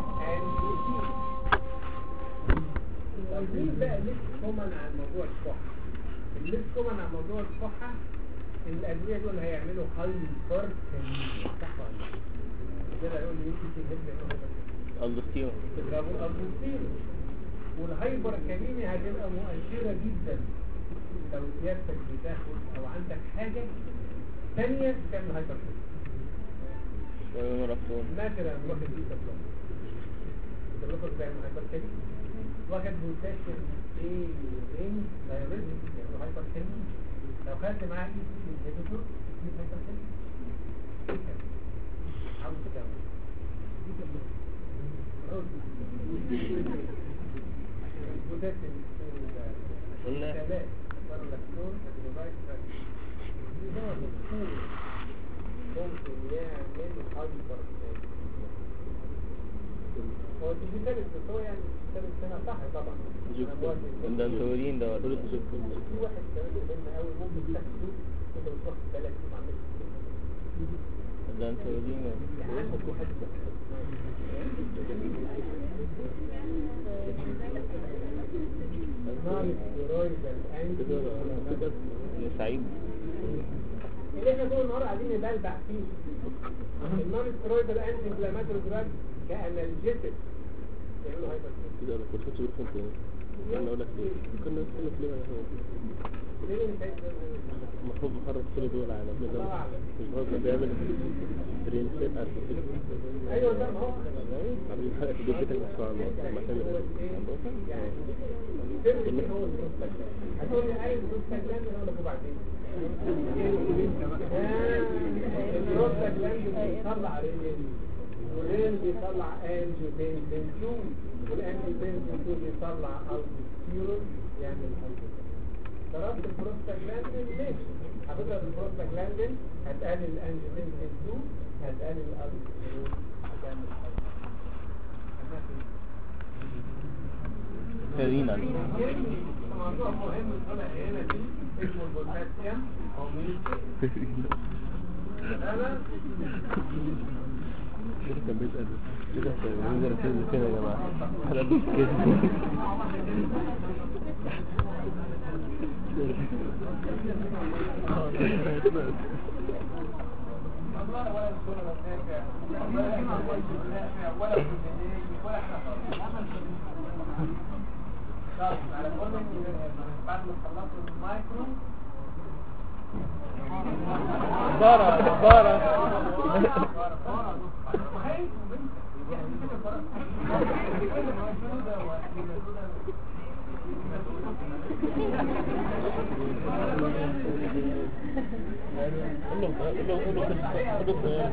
عايزين بقى ليس كومن عن موضوع الصحة الليس كومن عن موضوع الصحة الأدوية دول هيعملوا هايبر كانية صح ولا لا؟ كده يقول لي يمكن تهب الدستيون تضربوا الأبوستين والهايبر كانيميا هتبقى مؤثرة جدا لو سيادتك بتاخد أو عندك حاجة ثانية تعمل هايبر كانيميا ونرفتون مثلا واخد بيتا بلوك بيتا بلوك بيعمل هايبر كانيميا واخد بوتاشيوم ايه رين دايوريتك يعمل هايبر كانيميا لو خدت معاه اي سي انهبيتور دي هيبقى عاوز تكمل البوتاسيوم قلنا. ثلاث اللاكتون الديفايس ده مذكور ممكن يعمل هايبر هو دي ثالث بس هو يعني ثالث سنة صح طبعا أنا موافق. ده انتورين ده في واحد كمان مهم قوي ممكن تاخده انت مش واخد بالك ما عملتش ده انتورين يعني عندك واحد النون ستيرويدال انتي سعيد اللي احنا طول النهار قاعدين نبلبع فيه النون ستيرويدال انتي انفلاماتوري دراج كانالجيتك يعملوا هايبر كده انا كنت فاكر كنت انا اقول لك ليه كنا نقول لك ليه هو ليه انت المفروض محرك كل دول على كده مش غلط بيعمل برين سيت ايوه ده ما هو عاملين حلقه في البيت بتاعك مع مع سامر يعني سر هو المستقبل هتقول لي عايز المستقبل انا اقول لك وبعدين المستقبل بيطلع ريلين ورين بيطلع انجيوتنسين 2 والانجيوتنسين 2 بيطلع البوستيرون يعمل هايبوتنسين ضربت البروستاجلاندين ماشي هتضرب البروستاجلاندين هتقلل الانجيوتنسين 2 هتقلل الالبوستيرون هتعمل هايبوتنسين سيرينا موضوع مهم طلع هنا دي اسمه البوتاسيوم او مين انا كده كان بيسأل كده كان بينزل فين فين يا جماعة احنا مش كده والله ولا السنة ولا النافع ولا كلمة ولا النافع ولا الجنيه ولا احنا خالص طيب على كل بعد ما خلصت المايكرو بارا بارا قول له قول له قول له قول له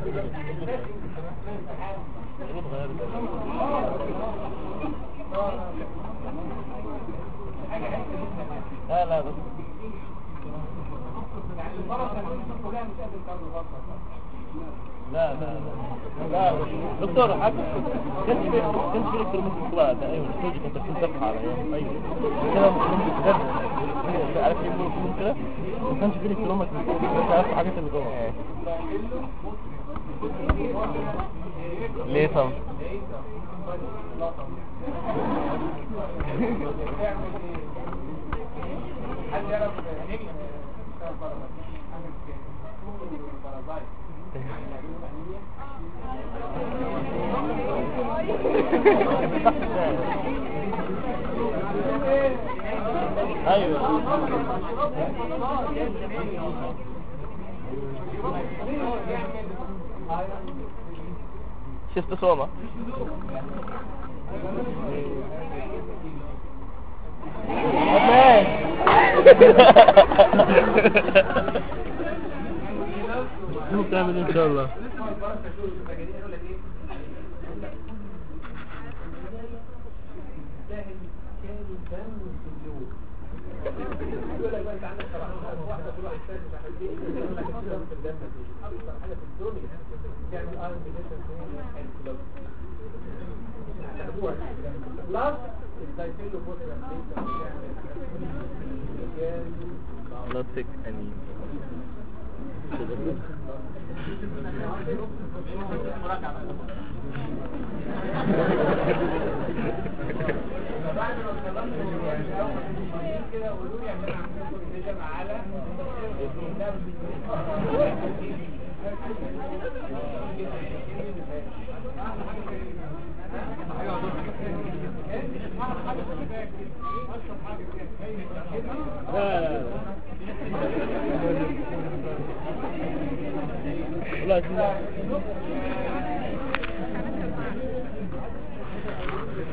قول له لا لا بس لا لا لا دكتور حاجة كانش في كانش في اكتر من الصلاة ده ايوه السوجي كنت في صفحة على ايام ايوه كده ممكن تجد عارف ايه ممكن كده ما كانش في اكتر من مش عارف الحاجات اللي جوه ليه طب حد يعرف ايوه شفت صومة شو بتعمل ان شاء الله يقول لك بقى انت عندك 17 واحده كل واحد فاهم مش عارف ايه يقول لك الدم في الدم دي اكتر حاجه في الدنيا تعمل ايرون ديفيشنسي الكلوب هتاخدوها بلس الدايفيلو بوتر not sick any بعد ما خلصنا اول كده قولوا لي عشان اعمل كونفيجن على لا لا لا لا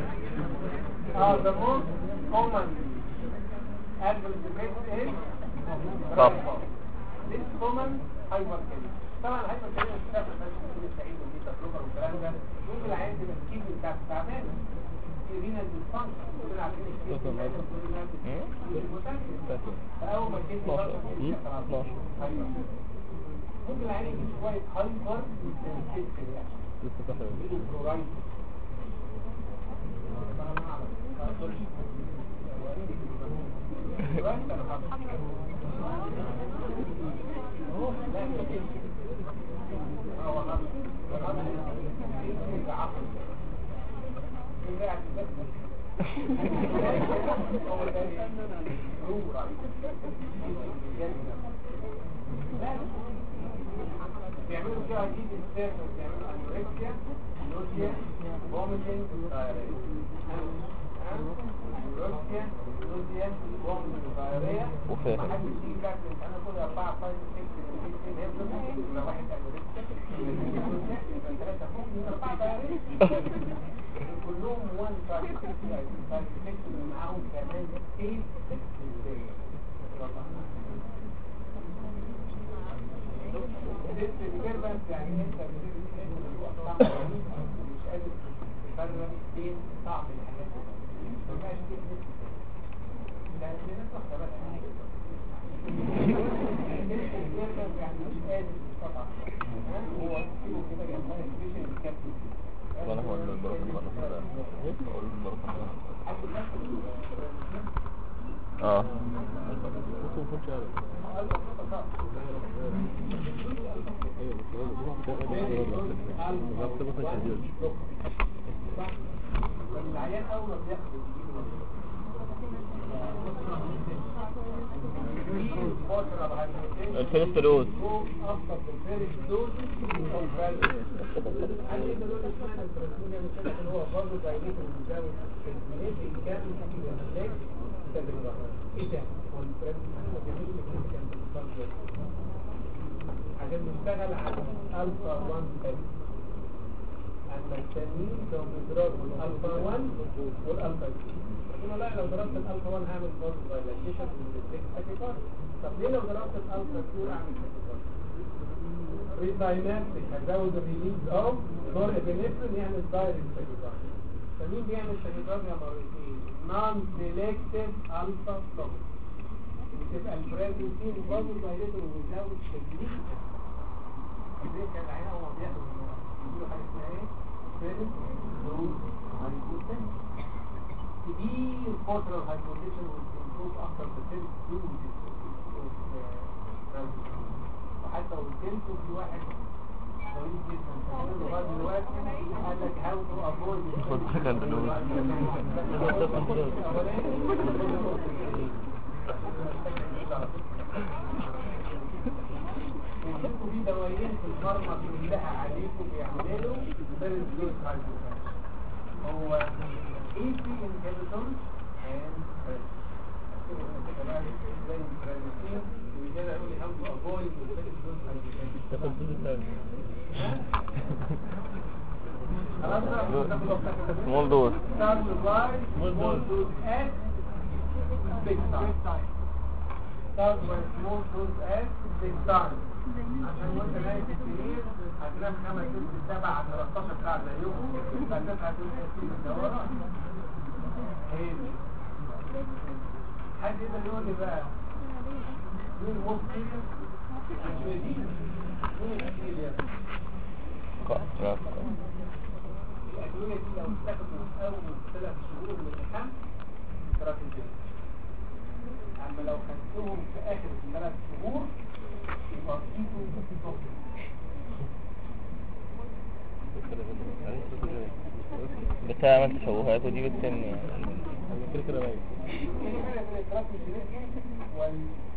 Uh, the most common adverse effect is طب. This common hyperkalemia طبعا الهايبركاليميا مش بتاعت بس في السعيد والبيتا بلوكر والكلام ده ممكن العيان تبقى الكيدني بتاعته تعبانه في رينال ديسفانكشن كلنا عارفين الكيدني بتاعته فاول ما الكيدني اتناشر. بتاعته مم. بيشتغل على طول. اتناشر. هايبر. ممكن العيان يجي شويه هايبر سنسيتيف رياكشن لسه فاكر يجيله كلورايد بيعملوا فيها جديد السيرفس بيعملوا انوركسيا نوزيا فوميتنج دايريا انوركسيا نوزيا فوميتنج دايريا وفاهم. ما حدش يجي يقول لك انا كل 4 5 6 7 8 لو واحد انوركسيا يبقى ثلاثه فوق من 4 دايريا كلهم وان سايد سايد افكت معاهم كمان 8 الديستربنس يعني انت بتبقى مش قادر تفرق بين طعم الحاجات ما بقاش كده لان الناس واخده بالها الديستربنس يعني مش قادر تستطع هو كيلو كده جنبها سبيشال كابتن وانا هقول له البركه وانا في هقول له البركه اه العيان اول ما بياخد الفيرست دوز عشان نشتغل على الالفا 1 ثاني اما التانيين لو بيضربوا الالفا 1 والالفا 2 قلنا لا لو ضربت الالفا 1 هعمل برضه دايلاتيشن والريفلكس تاكيكارد طب ليه لو ضربت الالفا 2 اعمل تاكيكارد ريدايناميك هزود الريليز اوف نور ابنفرين يعمل دايركت تاكيكارد فمين بيعمل تاكيكارد يا مرتين نون سيلكتيف الفا بلوك بتبقى البرازوتين برضه دايركت ويزود تجديد ليه كان العين هو بياخد يجيله حاجه اسمها ايه؟ فيرست دوز هايبوتنشن كبير فتره الهايبوتنشن والكنترول اكتر في الفيرست دوز وحتى لو الكنترول في واحد طويل جدا فكده لغايه دلوقتي قال لك هاو تو افويد خد سكند دوز وشوفوا في دوايين في الفارما كلها عليكم بيعملوا فيرست دوز هايبوتنشن هو ايزي انهبيتورز اند زي البرازيتين وكده يقول لي هاو تو افويد الفيرست دوز هايبوتنشن تاخد الدوز الثاني خلاص بقى ناخد وقتك. سمول دوز Start to rise, Small small dose. dose at big time. Start by small dose at big time. عشان وانت نايم في السرير هتنام خمس ست سبع 13 ساعة زيهم فهتصحى تقول تسليم الدورة حلو حد يقدر يقول لي بقى مين موت سيريس؟ مين سيريس؟ الأدوية دي لو استخدموا في أول ثلاث شهور من الحمل تراكم أما لو خدتهم في آخر ثلاث شهور يبقى فيكم توكسين بتعمل تشوهات ودي بتسن يعني كده كده باين ايه الفرق بين التراكم وال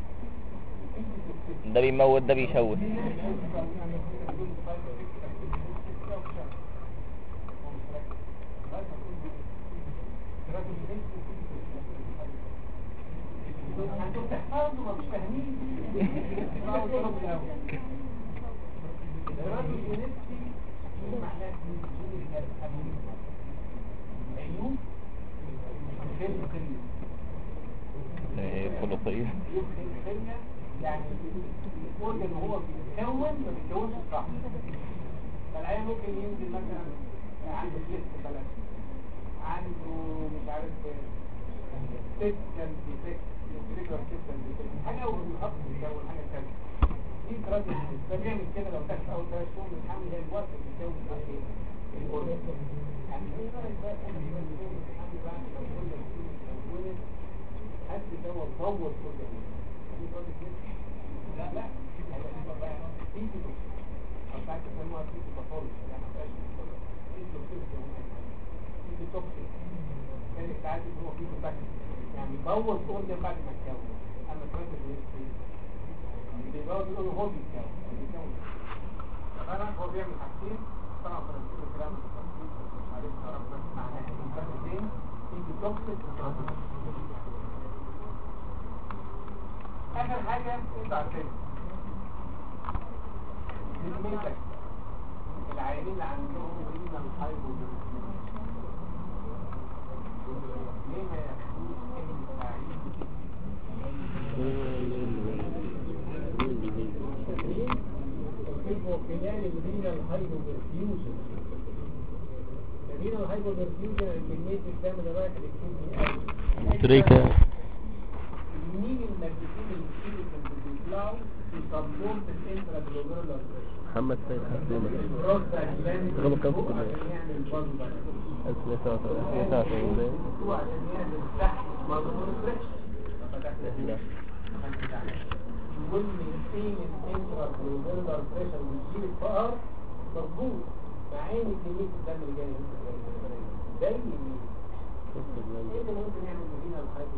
ده بيموت ده بيشوه انتوا بتحفظوا ما مش فاهمين اسمعوا الطرق الاول الرجل بنفسي شو معناه شو الحبيب عيون خير خير خلطية الخلية يعني الأورجن وهو بيتكون ما بيتكونش صح فالعيان ممكن ينزل مثلا عنده فليكس بلد عنده مش عارف سيستم ديفكت ريجولار سيستم ديفكت حاجة أول من الأصل بيتكون حاجة تانية في دراسة ده بيعمل كده لو تحت أول ثلاث شهور من الحمل هي الوقت اللي بيتكون فيها إيه؟ الأورجن يعني إيه بقى إزاي أنا بيقول الحمل بعد لو قلنا اتكونت حد دوا طور كل ده لا لا هيبقى بقى فيزي او ساعات بيسموها فيزي باثولوجي يعني ما بقاش فيزي توكسيك فيزي توكسيك يعني ساعات هو فيزي باكس يعني بيبوظ اورجن بعد ما اتكون اما كمان بيبوظ يقولوا هو بيتكون بيتكون طبعا هو بيعمل حاجتين طبعا فرنسيين الكلام مش عارف تعرف بس معناه الفرق بين فيزي توكسيك وترانسيت اخر حاجة انت عارفين بالميتك العيانين اللي عندهم رينا الحيض ليه ما ياخدوش كلمة تعريف يبقوا خلال الرينا الحيض بالفيوجن الرينا الحيض بالفيوجن كمية الدم اللي رايح للكدني قوي تريكا مين المادتين اللي اللي بيطلعوا في سبورت الانترا جلوبرال محمد سيد حسين غلط كم كده عشان يعمل بازل ألف ساعة ألف ساعة هو عشان يعمل تحت مضمون فريش لا والمينتين الانترا جلوبرال بريشر ويشيل الفقر مظبوط مع ان كميه الدم اللي جاي زي مين؟ ايه اللي ممكن يعمل مدينه الحياه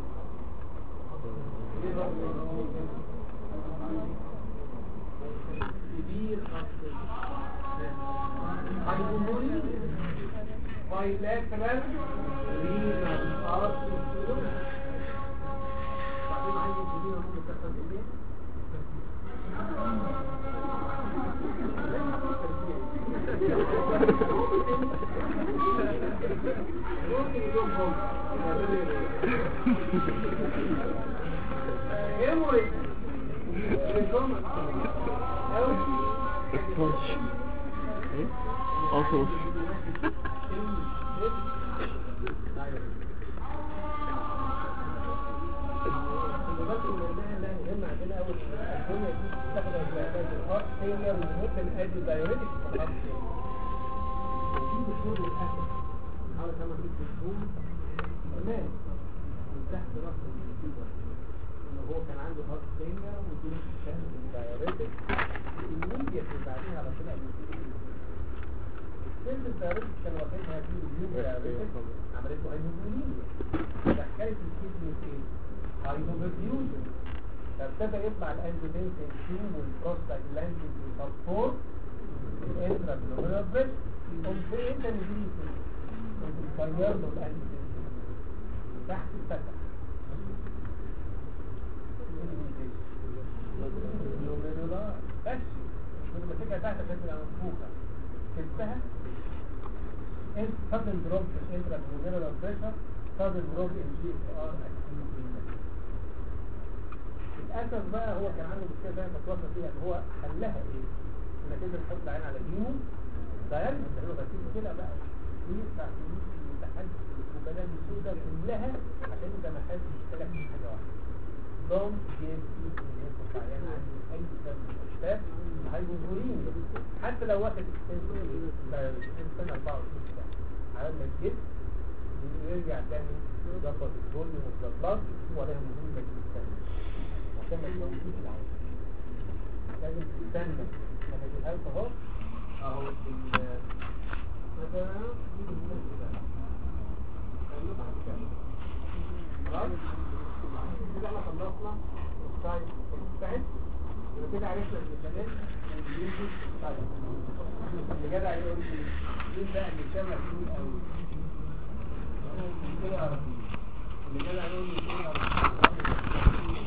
كبير هيقولوا bilateral renal artery بعدين عايز الكبيرة ممكن تحصل ايه؟ ممكن يكون هم هيموريج ريكومن او الطرش ايه أصوص النظام المناعي ده مهم عندنا قوي الدنيا دي بتستخدم في علاج الهارت فيلر وممكن ادي دايوريتك في الهارت فيلر وفي دكتور للاسف حوالي خمس ست شهور مات من تحت راس المصيبه ان هو كان عنده هارت فيلر ودي بتستخدم دايوريتك immediately بعدها على طول المصيبه السيلز الدايوريتك كان واخدها في اليوم دايوريتك عملت له هايموجلوبينيا فحكايه الكدني ايه؟ هايبوبرفيوجن فابتدى يطلع الانجيوتنسين 2 والبروستاجلاندين بيسبورت الانترا جلوبولار بريشر قمت ايه انت نزيل قمت مغير له الانجيوتنسين تحت اتفتح جلوبولار بس كل ما تيجي تحت عشان تبقى منفوخه شلتها انت sudden drop في الانترا جلوبولار بريشر sudden drop in GFR activity للاسف بقى هو كان عنده مشكله زي ما توصل فيها ان هو حلها ايه؟ انك انت تحط العين على اليمين دايركت تقول بس كده بقى ويدفع فلوس للمتحدث والبلاد السوداء كلها عشان انت ما حدش يشتغل في حاجه واحده. don't give people input معين عنده اي سبب من الاسباب هيجبرين حتى لو واخد اكستنسيف سنه 24 ساعه على ما تجيب يرجع تاني يظبط الفوليوم والبلاد ولا مهمه جدا عشان ما تموتوش العين لازم تستنى لما تجيبها اهو اهو ال- مثلا دي بالنسبة بقى. خلاص كده احنا خلصنا السايد بتاعت يبقى كده عرفنا ان البنات بيجي طيب اللي جدع يقول لي مين بقى اللي شبه فيه قوي ايه عربي اللي جدع يقول لي ايه عربي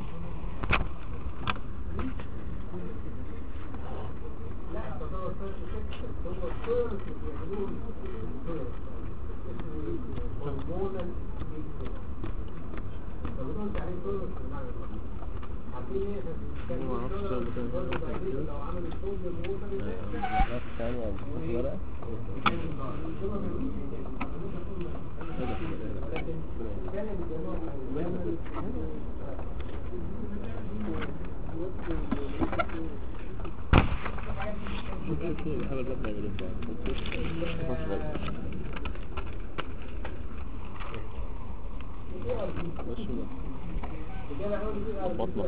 لا ده هو الثالث كده هو الثالث اللي بيعملوه الثالث اسمه ايه؟ هرمونال ما بنقولش عليه تونس بالمعنى الصحيح عارفين ايه احنا بنتكلم ما أعرفش تونس ده بتاع- برضه بعدين لو عمل الصوديوم ووتر ناس تانية أو ورقة بطنة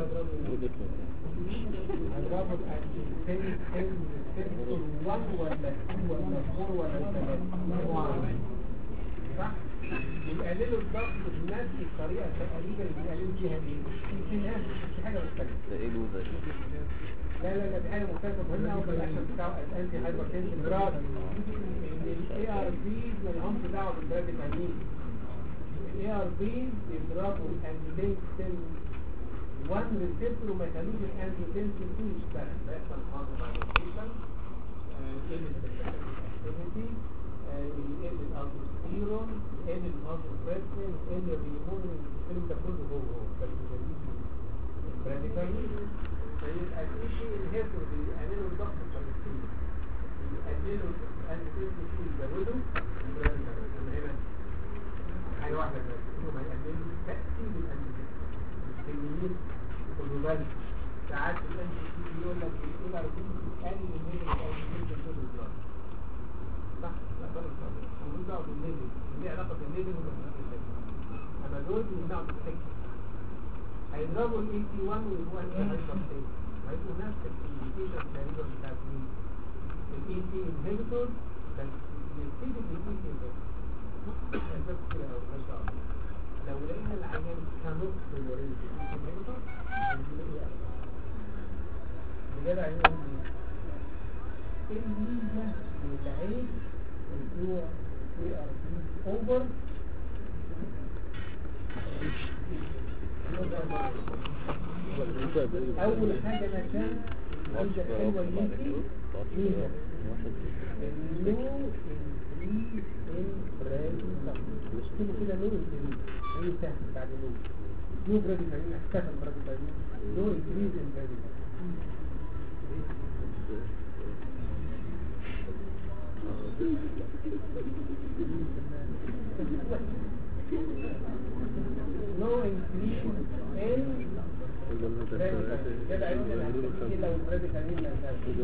هنربط الثاني الثاني 1 ولا 2 ولا 4 ولا 3 صح؟ بيقللوا الضغط بنفس الطريقة تقريبا اللي بيقللوا فيها ايه؟ في ناس في حاجة مختلفة ده ايه لوزة لا لا لا في حاجة مختلفة مهمة أوي في الأكشن بتاعه الأنتي هايبر تنشن دراج إن الاي ار بي مالهمش دعوة بالبراديكالين الاي ار بي بيضربوا الانتنسن 1 ريسبتور وما يخلوش الانتنسن 2 يشتغل بيحصل حاجة بعد الكيشن يقل السكتاتيفيتي يقل الالدوستيرون يقل الالدوستريسين يقل الهرمون الكلام ده كله هو هو بس بيزيد البراديكالين فيبقى في شيء الهيرتور بيقللوا الضغط الكوليسترول بيقللوا الانتنسن 2 يزودوا البراديكالين هنا حاجة واحدة بس انهم هيقللوا تأثير الانتيبيوتيك الكميين خدوا بالك ساعات الانتيبيوتيك يقول لك الاي ار بي بتقلل من الانتيبيوتيك في البلاد صح لا ده مش صح ملوش دعوه بالليفل ليه علاقه بالليفل والانتيبيوتيك اما دول بيمنعوا السكر هيضربوا الاي تي 1 ويبقوا انتي هايبرتين وهيبقوا نفس الانديكيشن تقريبا بتاعت مين الاي تي انهبيتور بس يبتدي بالاي تي انهبيتور بس كده أو ما شاء الله لو لقينا العيان كنص وريد هنديله ايه بجد عيان ايه الميزة للعين بتوع اي ار بي اوفر اول حاجة مكان الميزة الحلوة ليكي ميزة النو انكريز ان براديكالين كده كده نو انكريز اي سهم بعد نو نو براديكالين احتفل براديكالين نو انكريز ان براديكالين نو انكريز ان براديكالين كده عرفنا الانكريز لو البراديكالين ما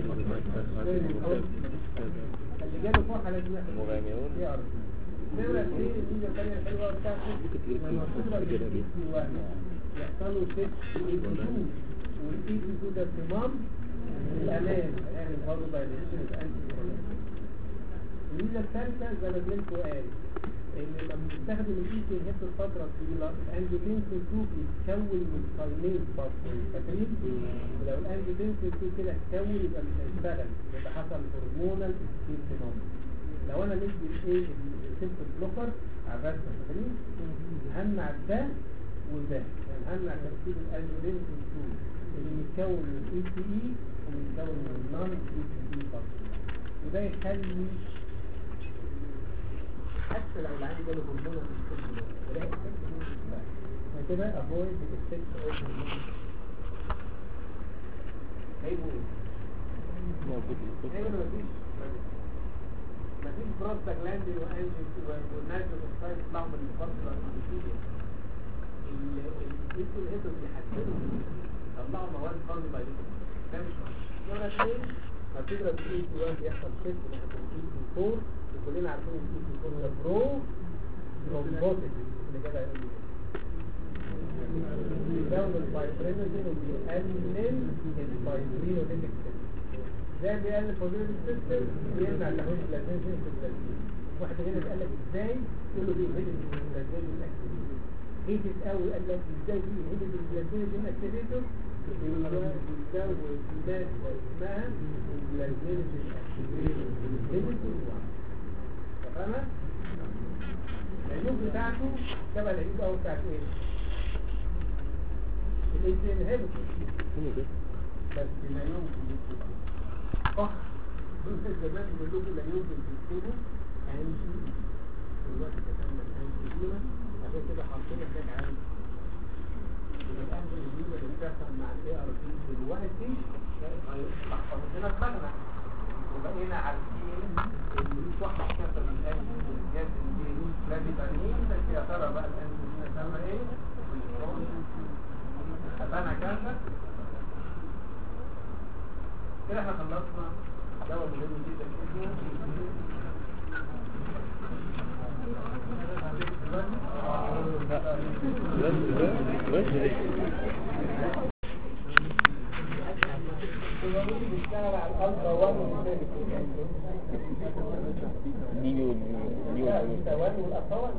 اللي جاله فرحة لازم ياخد مغامرون. يعرف نمرة اثنين الميزة الثانية الحلوة بتاعته لما تضرب الاي تي 1 يحصل له تيست اي تي 2 والاي تي 2 ده صمام الأمان يعني برضه دايليشن الأنتي الميزة الثالثة زي ما جلت وقال ان لما بنستخدم الاي تي انهبت فترة طويلة الانجيوتنسين 2 بيتكون من كاينيز باثوي فاكرين؟ ولو الانجيوتنسين 2 كده اتكون يبقى مش هيشتغل يبقى حصل هرمونال ستيت فينومين لو انا ندي الايه الريسبتور بلوكر على الرسمه فاكرين؟ همنع ده وده يعني همنع تركيب الانجيوتنسين 2 اللي متكون من اي تي اي ومتكون من نون اي تي اي باثوي وده يخلي حتى لو العيان جاله هرمونال ستيت فينومين ولا يحتاج كده avoid the effect of hormonal هيبقوا ايه؟ هيبقوا مفيش مفيش بروستاجلاندين وانجل والنايتروس اوكسايد يطلعوا من الفصل الانسولين الانسولين الهيدرو بيحسنوا طلعوا مواد قوي بعد ده مش نمرة اثنين ما تضرب الاي تي 1 يحصل شيفت ناحية الاي تي 4 وكلنا عارفين الاي تي 4 ده برو ترومبوتيك اللي جدع يقول لي بيزود الفايبرينوجين وبيقلل الفايبرينوليتيك سيستم ازاي بيقلل الفايبرينوليتيك سيستم بيمنع تحويل البلازمين في البلازمين واحد هنا قال لك ازاي تقول له بينهبت البلازمين اكتيفيتور هيتت قوي قال لك ازاي بينهبت البلازمين اكتيفيتور بيزود ماده اسمها البلازمين اكتيفيتور تمام العيوب بتاعته شبه العيوب قوي بتاعت ايه الايتي انهبيتور بس لا يمكن يكتب صح دول زمان بيقولوا لا يمكن تكتبه انجي دلوقتي كتبنا الانجي ديما عشان كده حاطين هناك عندي الانجيوجينيا اللي بتحصل مع الاي ار بي دلوقتي هيحفظ لنا دماغنا وبقينا عارفين ان في واحده بتحصل من الانجيوجينيا اللي جرافيتامين بس يا ترى بقى الانجيوجينيا تعمل ايه؟ خلانا كامله كده احنا خلصنا دواء مهم جدا اسمه بيشتغل على الالترا 1 نيو نيو لا الثوان والاخوات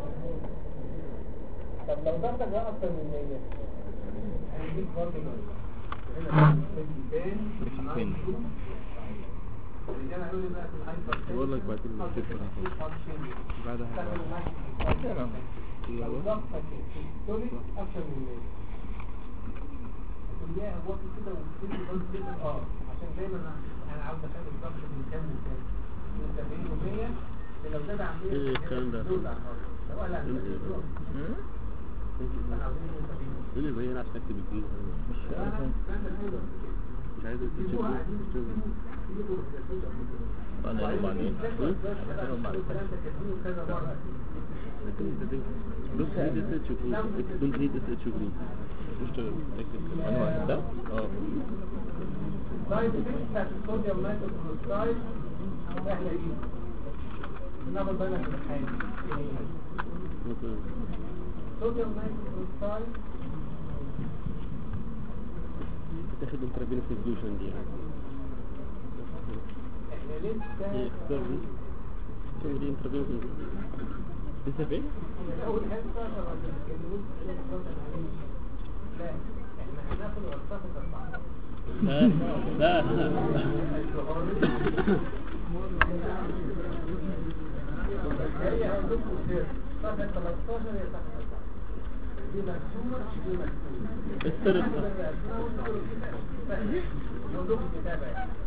طب لو ضغطك بقى اكتر من 100 هيديك برضه نقص. هنا في فين؟ الرجاله قالوا لي بقى في الهايبر بقول لك بعدين ما تفرق. بعدها بعدها لو ضغطك السيستوليك اكتر من 100 هتقول لي هو في كده وبتدي برضه كده اه عشان دايما انا انا عاوز اخلي الضغط من كام وكام من 70 و100 لو زاد عن 100 إيه الكلام ده؟ دول على الأرض. لو قال عن 100 دول. احنا عاوزين نستفيد منه. ايه اللي بين عشان اكتب الجديد مش لا، لا، الكلام ده حلو. مش عايز يجيبوها قاعدين تكتب يجيبوا الرسول. انا لو بعدين كذا مرة. Don't read this at your group. Don't read this at your group. مش تكتب انا واحد ده اه سايد افكت بتاعت الصوديوم نايتروكلورايد سهلة جدا. ناخد بالك من حاجة. Okay. صوديوم نايتروكلورايد تاخد intravenous infusion دي يعني. احنا ايه لسه اختار دي؟ شو دي intravenous infusion؟ لسه فين؟ اول حصة ما بنتكلموش في الصوديوم عليه. لا احنا هناخد وصفة الأربعة. لا لا هي هيدوكوا سر صفحة 13 هي صفحة 4 دي مكتوبة دي مكتوبة السر موضوع الكتابة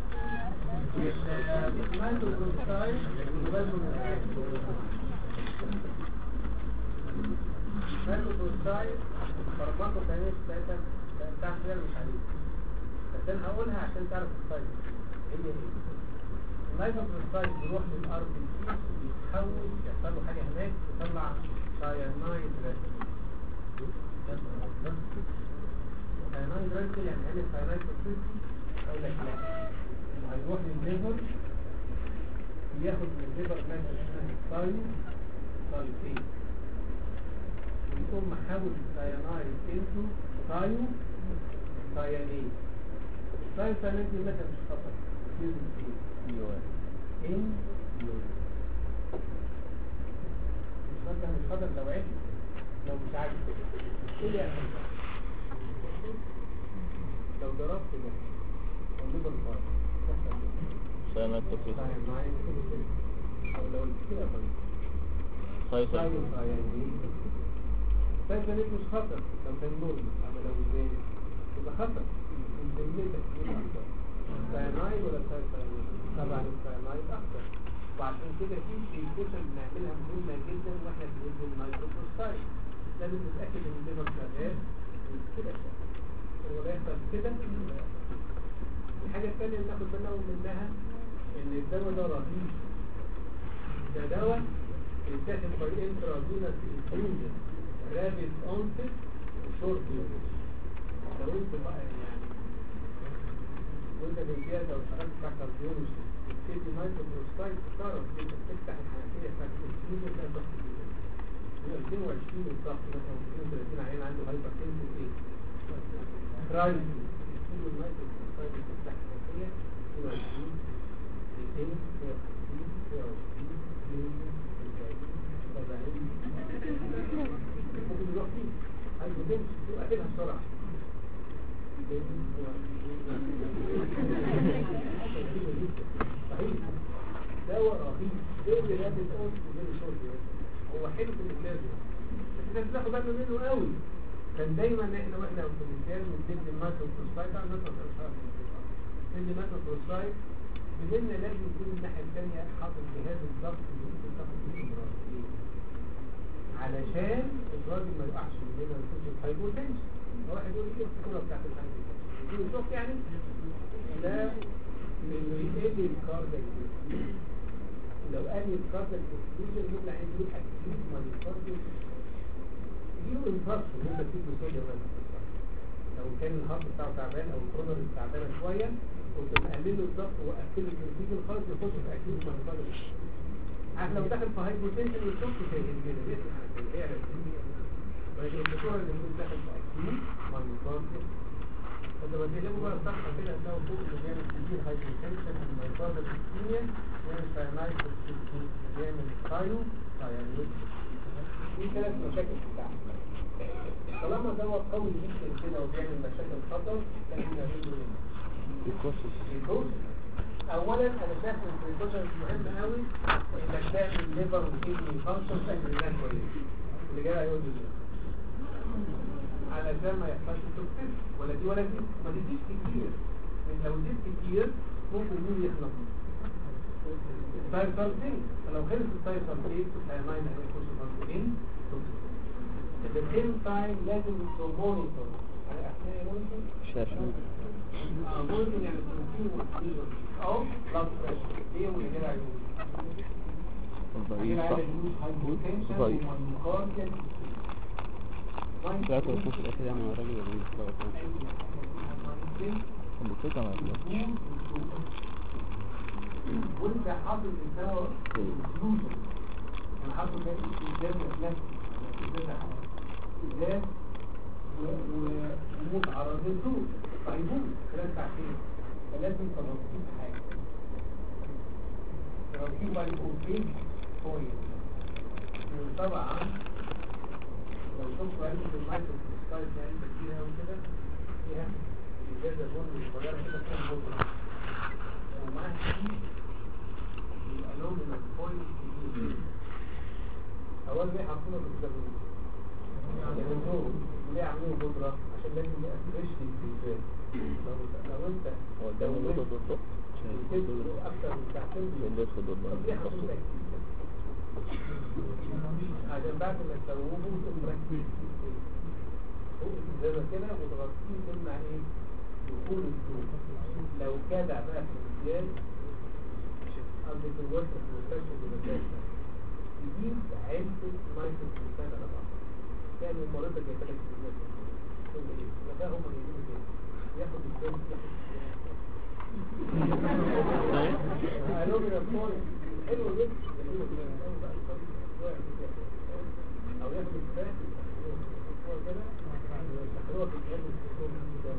مالتو بروستايل وبالمو مالتو بروستايل فرماكو ثانية ثلاثة بتاع خير مش عليك بس انا هقولها عشان تعرف السايد هي ايه النايتروبروستايد بيروح للار بي سي بيتحول يحصل له حاجه هناك يطلع سايانايد راسل سايانايد راسل يعني هل سايانايد توكسيسي اقول لك لا هيروح للليفر ياخد من الليفر ماده اسمها سايو سايتين ويقوم محول السايانايد انتو سايو سايانين سايو سايانين دي ماده مش خطر يوزن فيه ان مش مثلا مش قادر لو عشت لو مش عايز ايه اللي يحصل لو ضربت ده او ليفر فاير يحصل سنة تفيد او لو كده طيب ساي ساي سايو سايانين سايو مش خطر لو كان نور اما لو زاد يبقى خطر كميتك كتير اكتر ساينايد ولا ساينايد طبعا الساينايد اكتر وعشان كده في سيكوشن بنعملها مهمه جدا واحنا بندي المايكروبروستايد لازم نتاكد ان الليفر شغال كده هو لا يحصل كده الحاجه الثانيه اللي ناخد بالنا منها ان الدواء ده رهيب ده دواء يتاخد باي انترافينوس انفيوجن رابيد اونست وشورت يوزج لو انت بقى يعني وانت بالزيادة لو اشتغلت بتاع كارديولوجي بتدي مايكروبروستايد تعرف انت بتفتح الحنفية بتاعت الاكسجين وتلاقي ضغط كبير من 220 الضغط مثلا 230 عيان عنده هايبر تنسن ايه؟ رايز تدي المايكروبروستايد بتفتح الحنفية 22 200 150 120 ممكن يروح فيه هايبر تنسن وقتلها بسرعة صحيح دواء رهيب دواء رابط اوت وغير شرط هو حلو في الامتياز بس الناس بتاخد بالنا منه قوي كان دايما احنا واحنا في الامتياز بندي المايكرو بروسلايت على الناس ما تعرفش ندي مايكرو بروسلايت بدلنا لازم يكون الناحيه الثانيه حاطط جهاز الضغط اللي ممكن تاخد منه مرتين علشان الراجل ما يقعش مننا ويخش في هايبوتنشن واحد يقول ايه الصوره بتاعت الحاجه دي شوف يعني ده من بيقل الكاردياك لو قال الكاردياك ديفيوجن يطلع عنده اكيد مايوكارديال دي انفراكشن ممكن تدي صوديوم لو كان الهارت بتاعه تعبان او الكورنر تعبانه شويه كنت مقلل له الضغط وقفل له التنفيذ خالص يخش في اكيد مايوكارديال عارف لو دخل في هايبوتنشن والشوك فاهم كده بيسمع كده بيعرف ولكن الدكتور اللي يكون داخل في اكيد مايوكارديال فده بتقلبوا بقى الصفحه كده هتلاقوا فوق اللي بيعمل كتير هايبوتنشن المايوكارديال اسكيميا بيعمل ساينايتس بيعمل ثايرو ثايرويد دي ثلاث مشاكل بتاعته طالما دوت قوي جدا كده وبيعمل مشاكل خطر كان نعمل له ايه؟ الكورس اولا انا شايف ان البريكوشن مهم قوي انك تعمل ليفر وكيدني فانكشن بشكل ده كويس اللي جاي هيقول لي كده. علشان ما يحصلش توكسيس ولا دي ولا دي ما تديش كتير لان لو اديت كتير ممكن مين يخلص التايسالتين فلو خلص التايسالتين الامين هيخش فانكشن At the same time لازم تمونيتور على اثناء مونيتور شاشة ممكن يعني تنسيه وتحليله او بلاد بريشر ايه واللي كده عايزين ضعيف صح ضعيف لا تركوش الأخير يعني مع راجل ولا مش لا طب بسيطة ما يطلع وانت حاطط الدواء فلوسه انا حاطط ده ازاز نفسي ازاز وموت على الزيتون فهيموت خلال ساعتين فلازم ترطيب حاجه ترطيب بقى يكون فين كويس طبعا لو شفت علبة المايكرو سكايز يعني كتير قوي كده فيها ازازه بن صغيره كده فيها بودره ومعاها كيس الالومنيوم فويل كتير اولا ليه حاطينه في الزبون يعني هو ليه عاملين بودره عشان لازم يبقى فريش في الزيت لو لو انت هو ده موجود دونت بالضبط وسبته اكتر من ساعتين اللي يدخل طب ليه بالضبط حاطين لك عشان بعد ما تسووه تقوم مركز فوق الازازه كده وتغطيه تمنع ايه دخول الزيوت لو كدع بقى في الزياد قصدي في الوسط في المستشفى في المستشفى يجيب علبة مايكرو كريستال على بعض يعني المريضة جايبه لك في المستشفى تقول له ايه؟ لا هم جايبينه كده ياخد الزيت ياخد قالوا لي فويل حلو جدا جميل جدا أوي بقى الطريق واقع كده. او ياخد الفراخ هو كده يدخلوها في الجهاز الدكتور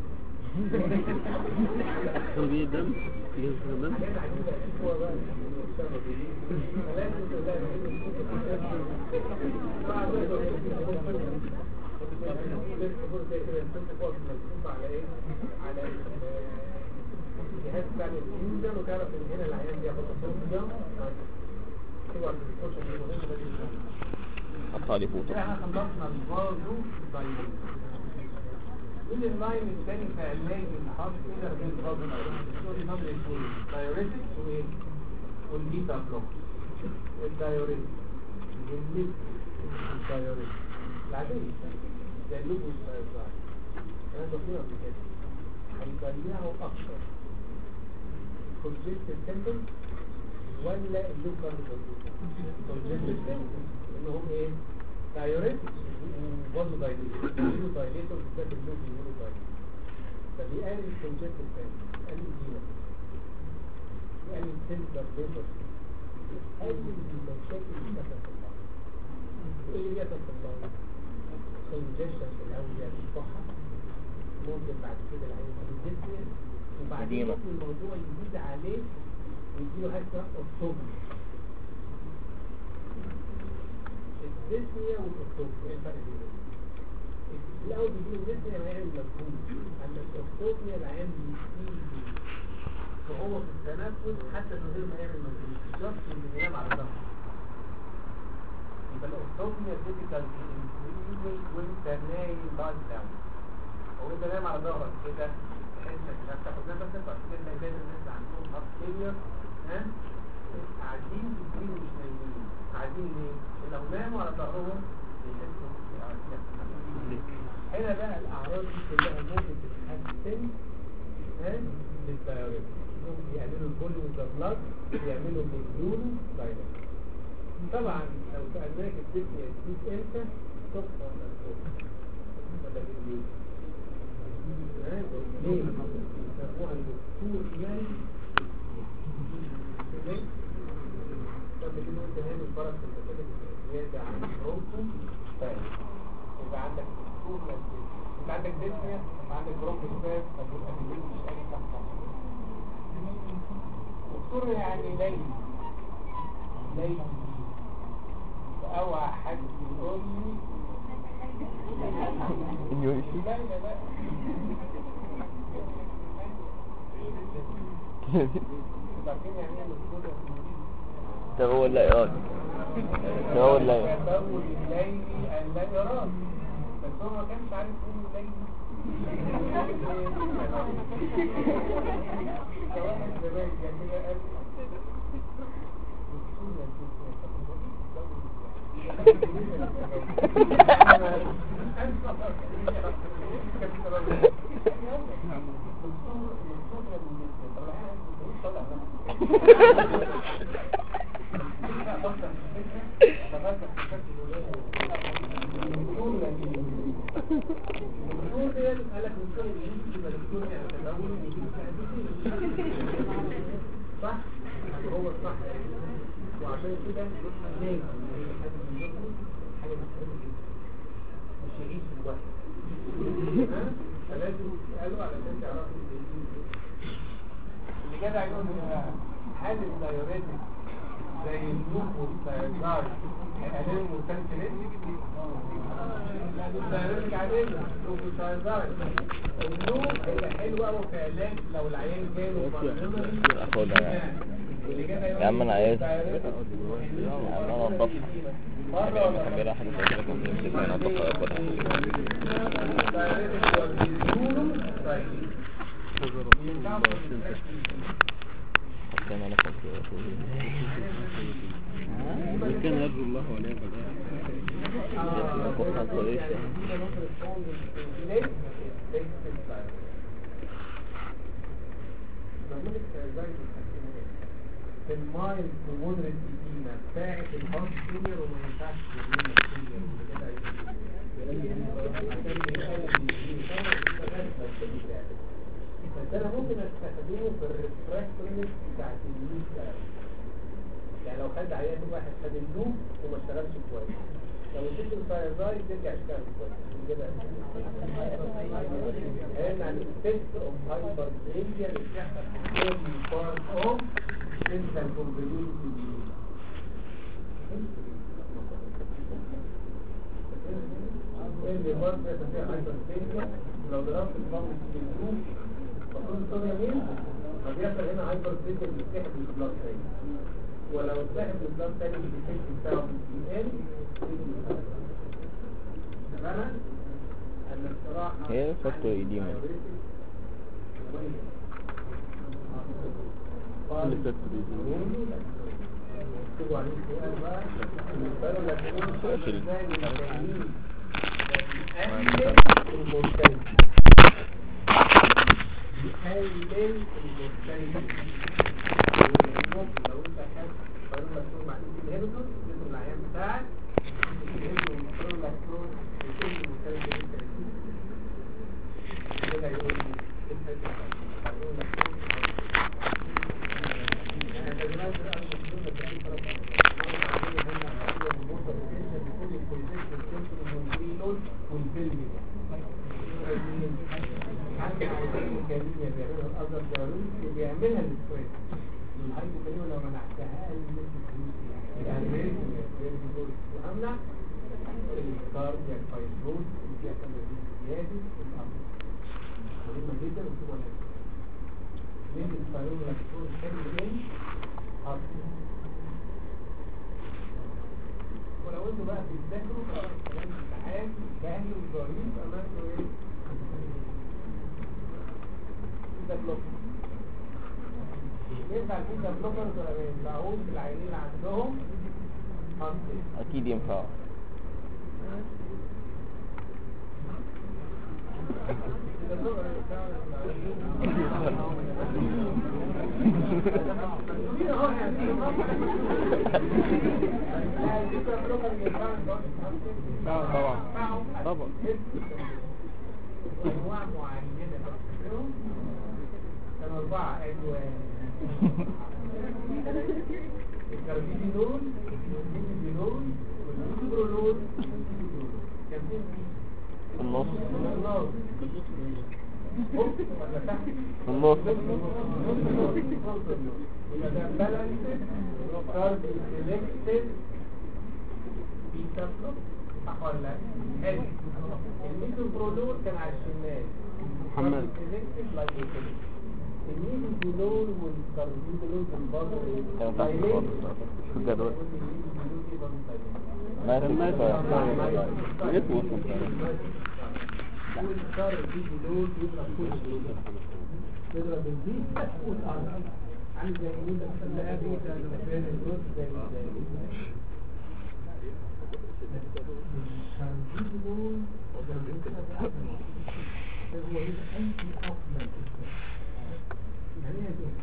خلوا بيه الدم يجهز الدم حاجات عجيبة هو بقى السبب دي لازم تلاقي على ايه؟ على الجهاز بتاع الانفيوجن وتعرف ان هنا العيان بياخد صوديوم تبقى الدكتور دي مهمه جدا حط عليه فوطة كده احنا خلصنا الفازو دايليت مين اللاين الثاني في علاج الحرب كده بين الفازو دايليت دايوريتكس وايه والبيتا بلوك والدايوريتكس والميت الدايوريتكس العادية زي اللوبوس دايوريتكس انا شفناها قبل كده هيضيعوا اكتر كونجكتيف سيمبتوم ولا اللوكال كونجكتيف سيمبتوم انهم ايه دايوريتكس وبرضه دايليتور بيقولوا دايليتور بالذات اللوب بيقولوا دايليتور فبيقلل الكونجكتيف سيمبتوم بيقلل الجينة بيقلل سيلفر ليبر بيقلل المشاكل اللي بتحصل في البعض وايه اللي بيحصل في البعض؟ كونجكشن في الاول يعني الكحة ممكن بعد كده العين يديسني وبعدين إديمة. ممكن الموضوع يزيد عليه ويجيله حاجة اسمها أوكتوبر الديسنيا والأوكتوبر ايه الفرق بينهم؟ الأول بيجيله الديسنيا العيان مجهول أما الأوكتوبر العيان بيجيله صعوبة في التنفس حتى من غير ما يعمل مجهود جاست إنه ينام على ظهره يبقى الأوكتوبر ديفيكالتي إن وأنت نايم لايت داون هو انت نايم على ظهرك كده تحس انك مش عارف تاخد نفسك بعد كده تلاقي دايما الناس اللي عندهم هارت فيلير ها قاعدين في السرير مش نايمين قاعدين ليه؟ لو ناموا على ظهرهم هنا بقى الاعراض دي كلها ممكن تتحسن ها بالدايوريتك ممكن يعملوا البولي والبلاد يعملوا مليون دايوريتك طبعا لو سألناك الدنيا تجيب امتى الصبح ولا الصبح ولا بالليل ها ليه؟ يسموها الدكتور يعني ليه؟ طب دي نقطة هنا الفرق في المسألة زيادة عن البروكو طيب يبقى عندك دكتور لازم يبقى عندك ديسنيا وعندك بروكو سباب طب يبقى بالليل مش أي تحت دكتور يعني ليل ليل اوعى حد يقول لي Intuition. لا لا لا عارفين يعني ايه دكتور ده هو اللي يقعد ده هو اللي يقعد يتبول الليل اللا يراد بس هو ما كانش عارف ايه الليل فواحد زمان كان كده قال دكتور يا دكتور طب هو صح هو الصح وعشان كده لازم اي حد منكم حاجه مهمه جدا مش يعيش لوحده ها فلازم تسالوا علشان تعرفوا اللي جدع يقول لي هل الدايوريتك زي اللوب والدايزار هيقللوا المسلسلات لا الدايوريتك عادية اللوب والدايزار اللوب هي حلوة قوي في علاج لو العيان جاله مرض اخدها يعني يا عم انا عايز يا عم انا انضفها مرة ولا بحب احد كده كنت نفسي انضفها اخدها الدايوريتك والديزولو طيب كان انا فاكر كان يرجو الله وليه بدأ كفها كويسة المايل بمدرة إديمة بتاعت الهارت فيلير وما ينفعش تقولين الفيلير ولا كده عشان بيقلل الإديمة بس أنا ممكن أستخدمه في الريفراكتورنس بتاعت اللوب يعني لو خد عيان واحد خد اللوب وما اشتغلش كويس لو اديت الفايزايد ترجع يشتغل كويس كده قلنا عن التست اوف هايبر بريميا اللي بتحصل في كل بارت اوف سنترال كومبليت اللي برضه فيها هايبر بريميا لو ضربت البامب في اللوب المفروض الصوديوم مين فبيحصل هنا هايبر بريميا بيتسحب البلاد تاني ولو اتسحب البلاد تاني بالإفكت بتاعه بيقل تماما ان الصراحة هي فاكتور إديمة. اللي فاكتور إديمة. اكتبوا عليه سؤال بقى بالنسبة له لا تكون شيء أشيل. ثاني للتأمين يقلل المرتد يقلل المرتد لو انت خدت قانون مكتوب مع الانهبيتور تديله العيان بتاعك تديله القانون مكتوب يقل المرتد اللي انت كده يقول لي انت قانون مكتوب بيعملها للسويد الهايبوكاليميا لو منعتها اقل من نسبه فلوس يعني وامنع الكاردياك فايبروز اللي فيها كمان زياده الامر مهمه جدا وتبقى من القانون الكتروني حلو ايه حاضر ولو انتوا بقى بتذاكروا خلاص كلام امتحان سهل وظريف امامكم ايه ده بلوك ينفع البيتا بلوكرز ولا ما ينفعوش العيانين اللي عندهم هارت اكيد ينفع طبعا طبعا انواع معينه بس كانوا اربعه الوان الكاربيدينول والميثيدينول والميثيدرولول كان فين في النص النار فوق ولا تحت في النص يبقى ده بالانسد كاربي سيلكتد بيتا بلوك صح ولا لا؟ حلو الميثوبرولول كان على الشمال محمد. سيلكتد لايكوبيك الميثوبرولول والكاربيدولول كان برضه كانوا تحت خالص في الجدول ما ما في اسمه والكاربيدولول يبقى كل تضرب البيت والارض عامل زي مين ده بيتا بين الجزء زي زي الكاربيدولول هو أنتي أفضل يعني ايه كده؟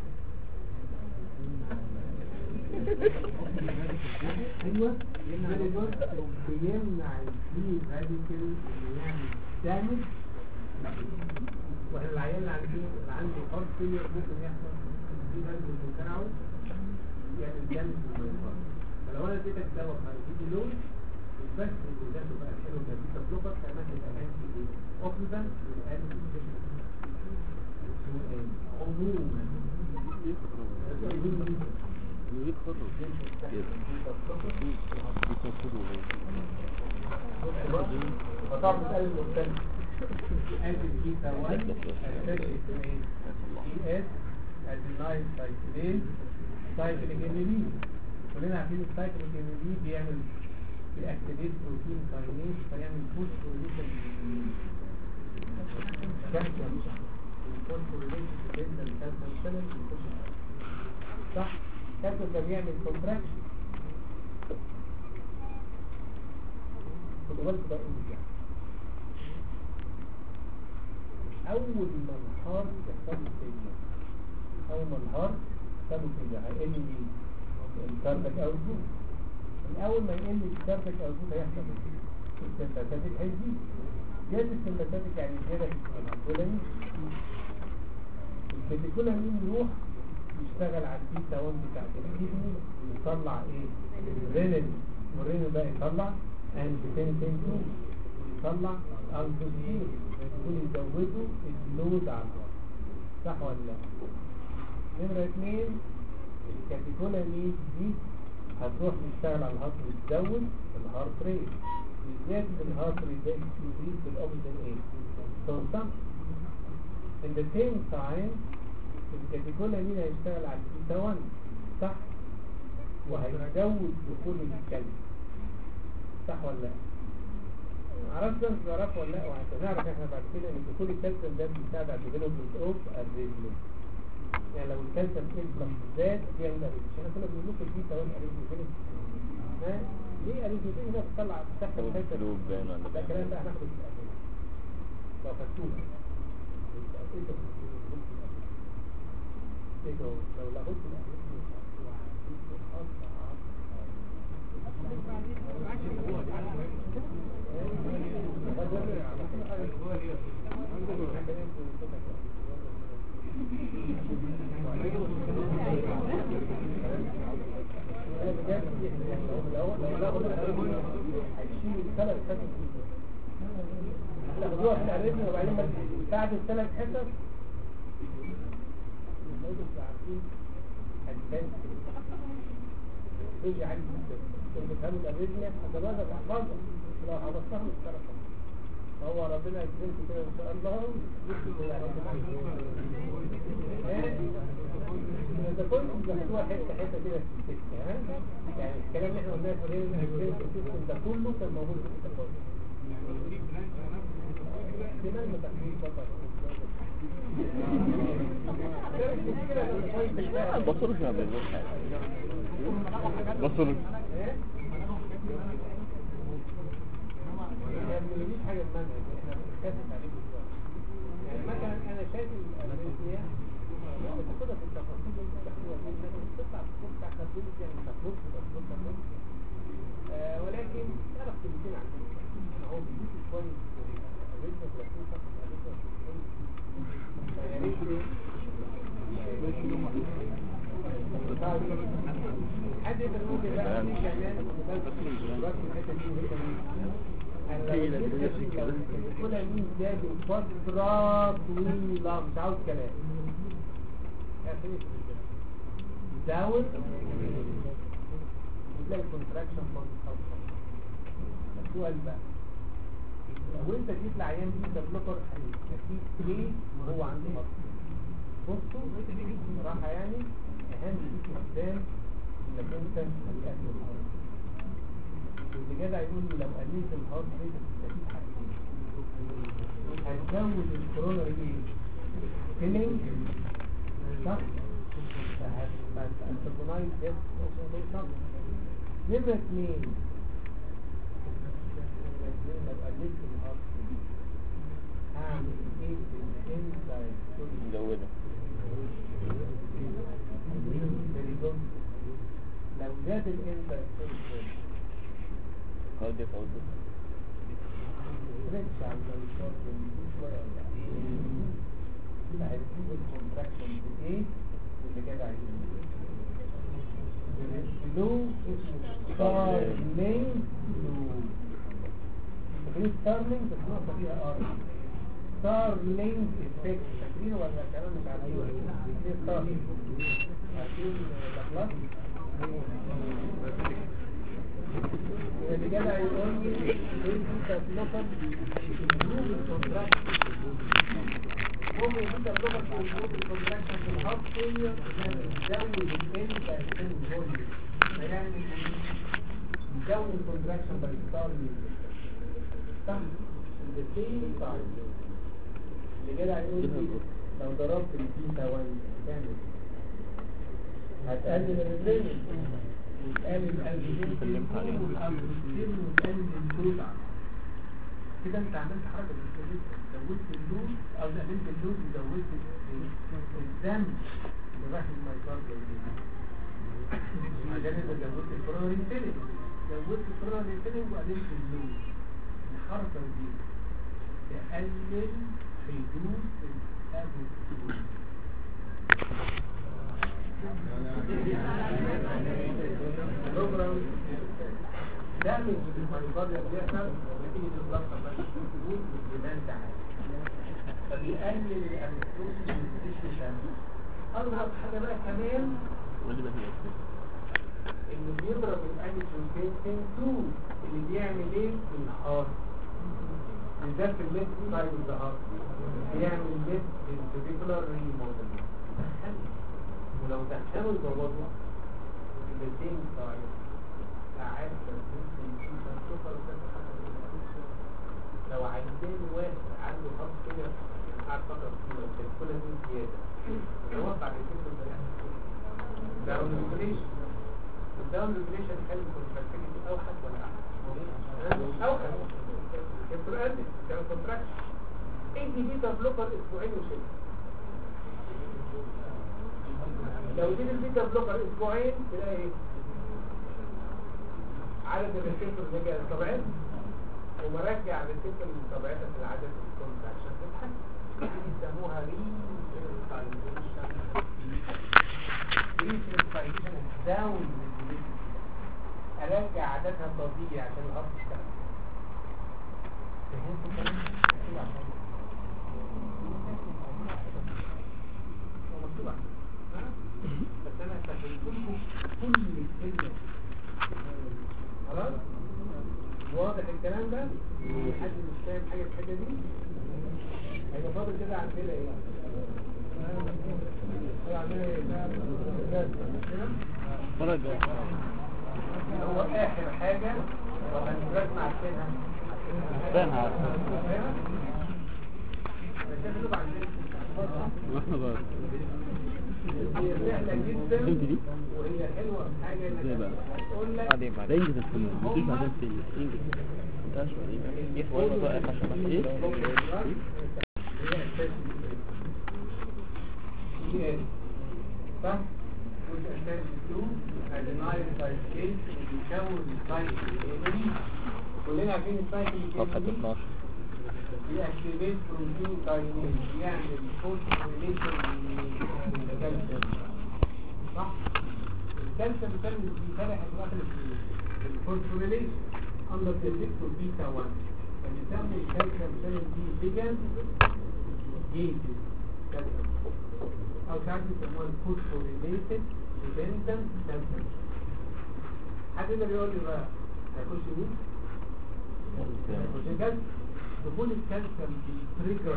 ايوه يمنع بيمنع الفري راديكال اللي يعمل دامج واحنا العيال اللي عنده اللي عنده هارت فيلير ممكن يحصل في راديكال بتاعه يعمل دامج للميوكارد فلو انا اديتك دواء كاربيدولول مش بس اللي ذاته بقى حلو كبيتا بلوكر كمان يبقى انتي ايه اوكسيدانت يبقى انتي عموما فطبعا مسألة مختلفة ادي البيتا 1 اساسي اثنين اي اس ادينايل سايكلين سايكليك ام بي كلنا عارفين السايكليك ام بي بيعمل بيأكتيفيت بروتين كاينيز فيعمل بوش ريليشن كالسيوم البوش ريليشن بين الكالسيوم سيلز صح الكالسيوم ده بيعمل كونتراكشن خدوا بالكم بقى ايه اول ما الهارت يحصل له فيلير اول ما الهارت يحصل له فيلير هيقل مين الكاردياك اوتبوت من اول ما يقل الكاردياك اوتبوت هيحصل ايه السمباثيك هيزيد زيادة السمباثيك يعني زيادة في الكولامين الكولامين يروح يشتغل على البيتا 1 بتاعت الكدني ويطلع ايه الرينين والرينين ده يطلع انتيتنسين 2 يطلع الالبوزين يكون يزودوا اللود على الهارت صح ولا لا نمرة اتنين الكاتيكولامين دي هتروح تشتغل على الهارت وتزود الهارت ريت زيادة الهارت ريت ده يزيد بالاوكسجين ايه consumption in the same time الكاتيكولامين هيشتغل على البيتا 1 صح وهيزود دخول الكالسيوم صح ولا لا معرفش ده انت تعرفه ولا لا وهنعرف احنا بعد كده ان دخول الكالسيوم ده بيساعد على الديفلوبمنت اوف الريزم يعني لو الكالسيوم انفلكس زاد بيعمل اريزم احنا كنا بنقول لكم البيتا 1 اريزم ها ليه اريزم ده بتطلع تحت الحته فلوب باين ولا ده باين الكلام ده هناخده في الأخير لو خدتوه انت ايه ده لو لغيت الأخير تاخدوها في الأريزم وبعدين بعد الثلاث حصص الموضوع تبقى عارفين هتبان تيجي عندي كنت بتفهموا الأريزم هتبادر أحفظها لو حفظتها مش هتعرف هو ربنا يكرمكم كده إن شاء الله إذا كنتم بتاخدوها حتة حتة كده في السكة ها يعني الكلام اللي احنا قلناه في الريزم السيستم ده كله كان موجود في التفاصيل احتمال ما تحميل بطل بصرش ما بيعملوش حاجة بصرش هي مش حاجه المنهج احنا بنتكلم عليه بالظبط يعني مثلا انا شايف الاريثميا بتاخدها في التفاصيل اللي انت بتاخدها جدا بتطلع في الكورس بتاع كارديولوجي يعني انت بتبص بتبص بتبص آه ولكن تعرف كلمتين عن احنا هو بيديك شويه اريثميا 30 صفحه اريثميا فيا ريت حد يقدر يقول لي بقى في كمان دلوقتي الحته دي وهي انا لو جبت لو الكولا مين زاد فترة طويلة مش عاوز كلام زود وتلاقي كونتراكشن برضه السؤال بقى لو انت جيت لعيان دي ده بلوكر اكيد ليه وهو عنده مرض بصوا بصراحة يعني اهم استخدام انك انت تقلل الهارت واللي جدع يقول لي لو قللت الهارت ريت هتستفيد حاجتين هتزود الكورونا ايه؟ فيلينج صح؟ فهتنتظنايز بس صح؟ نمرة اثنين نمرة اثنين لو قللت الهارت ريت هعمل ايه في الانزايم مزودة Very good. لو زاد الانزايم هودي فوزي ستريتش على الشورت ونزيد شوية ولا لا هتزيد الكونتراكشن بايه واللي جدع يقول الفلو اسمه ستارلينج فلو فاكرين ستارلينج بس نقطة فيها ار ستارلينج افكت فاكرينه ولا كلام مش عارفين ايه ستارلينج عارفين الاخلاق اللي جدع يقول لي ايه انت بلوكر جنوب الكونتراكشن هم يجيب بلوكر في جنوب الكونتراكشن في الهارت فيلير يزود الانتاكشن فوليوم فيعمل يزود الكونتراكشن بالاستار صح الاثنين صح اللي جدع يقول لي لو ضربت البيتا 1 هتعمل هتقلل الريزيلينس وتقلل الالجين سلمت عليه. وتقلل الدوز كده انت عملت حركه بالكريت زودت اللود او قللت اللود وزودت الدم اللي راح المايكروبيوم عشان انت زودت الكورونري فيلينج زودت الكورونري فيلينج وقللت اللود الحركه دي تقلل حدوث الابوستول بروجرام دامج المايكروبيوم بيحصل نتيجه الضغط بس الدهون والدمان تعالى فبيقلل الابوستول والتشويش اضغط حاجه بقى كمان واللي بقى هي انه بيضرب الانجيوتنسين 2 اللي بيعمل ايه في الهارت بالذات في الليفت سايد اوف ذا هارت بيعمل ليفت فينتريكولار ريموديل ولو دخلوا يبوظوا الاثنين سايد قاعد ممكن يشوف السكر لو عايزين واحد عنده هارت كده قاعد فتره طويله كل دي زياده يوقع الفكره ده ريجوليشن الداون ريجوليشن يخلي الكونتراكتيفيتي اوحش ولا احسن اوحش البرقد كان كونتراكشن ادي بيتا بلوكر اسبوعين وشبه لو اديت البيتا بلوكر اسبوعين تلاقي ايه عدد الريسبتور رجع لطبيعته ومرجع الريسبتور لطبيعتها في العدد الكونتراكشن تتحسن دي بيسموها ريسبتايزيشن ريسبتايزيشن داون ارجع عاداتها الطبيعي عشان الهارت يشتغل فهمت الكلام؟ مكتوب عشان هو مكتوب عشان ها؟ بس انا استخدمت لكم كل الكلمه خلاص واضح الكلام ده حد مش فاهم حاجه في الحته دي هيبقى فاضل كده عندنا ايه هو عندنا ايه كده المرة الجاية هو اخر حاجة ولا نبقى عارفينها فاهمها عارف. واحنا بقى هي سهلة جدا فهمت دي؟ وهي حلوه في حاجه ازاي انك بقى؟ تقول لك بعدين ده بعدين انجز الفيلم ما تقولش بعدين فين انجز ما تقولش بعدين يسوى الوظائف عشان ما ايه؟ صح؟ which attached to adenine cyclase بيكون السايكل كلنا عارفين السايكل صفحة 12 بيأكتيفيت بروتين كاينيز بيعمل فوسفوريليشن للكالسيوم صح؟ الكالسيوم بيسمي بيتابع في الاخر الفوسفوريليشن under the effect of beta 1 فبيسموا الكالسيوم channel دي ليجند جيتد كالسيوم او ساعات بيسموها الفوسفوريليتد ديبندنت كالسيوم حد يقدر يقول لي بقى هيخش مين؟ هيخش كالسيوم دخول الكالسيوم بيتريجر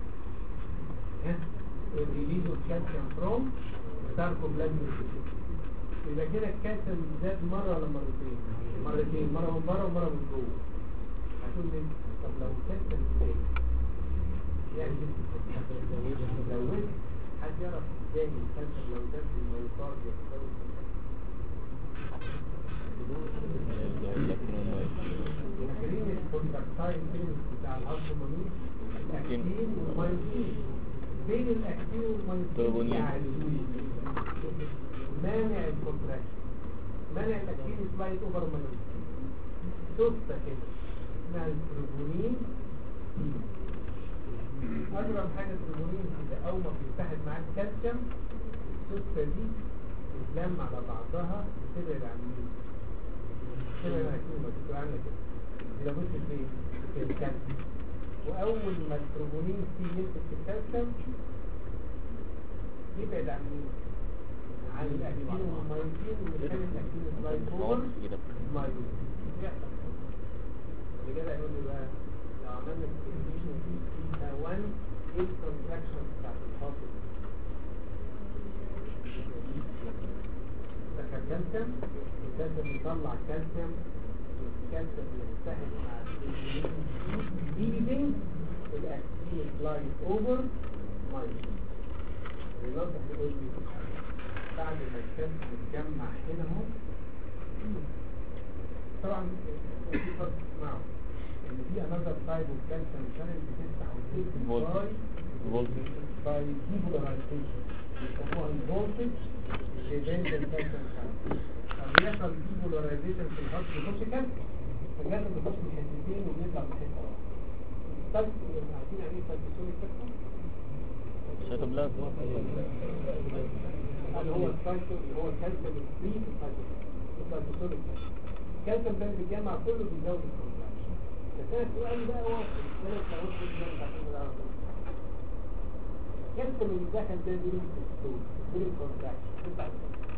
الريليز اوف كالسيوم فروم ساركوبلازميك يبقى كده الكالسيوم زاد مره ولا مرتين مرتين مره من بره ومره من جوه هتقول لي طب لو الكالسيوم زاد يعني لو زاد حد يعرف ازاي الكالسيوم لو زاد في الميوكارد يتساوي فاكرين الكونتاكتايل فيلم بتاع الهارموني الاكتين والمايوسين بين الاكتين والمايوسين تربونين. يعني مانع الكونتراكشن مانع الاكتين سلايد اوفر مايوسين سوسته كده اسمها التربونين اجرب حاجه التربونين كده اول ما بيتحد مع الكالسيوم السوسته دي تتلم على بعضها وتبعد عن مين كده انا هكتب مكتوب عنها كده إذا بص في في الكالسيوم وأول ما التروبونين فيه يمسك في الكالسيوم يبعد عن مين؟ عن الأكتين والمايوسين ويخلي الأكتين سلايد أوفر مايوسين يحصل اللي كده يقول لي بقى لو عملنا الكونفيشن دي ده 1 ايه الكونتراكشن بتاعت الحاصل دخل كالسيوم الكالسيوم يطلع كالسيوم الكالسيوم يتحد مع leaving الاكتين سلايد اوفر ماينس الوضع يقول لي بعد ما الكالسيوم يتجمع هنا اهو طبعا في فرق تسمعوا ان في انذر تايب اوف كالسيوم شانل بتفتح وتقفل Voltage. باي فولتج by depolarization يسموها الفولتج dependent calcium channel لما يحصل depolarization في الهارت بيخش كالسيوم الكالسيوم بيخش من حتتين وبيطلع من حته واحده السايكل عارفين يعني ايه سايكل كالسيوم؟ سيتوبلازم اللي هو السايكل اللي هو الكالسيوم الفري في السايكل السايكل الكالسيوم ده بيتجمع كله بيزود الكونتراكشن بس انا سؤالي بقى واحد انا سألت جدا عشان أعرف. الكالسيوم اللي دخل ده دي الستول دي الكونتراكشن يطلع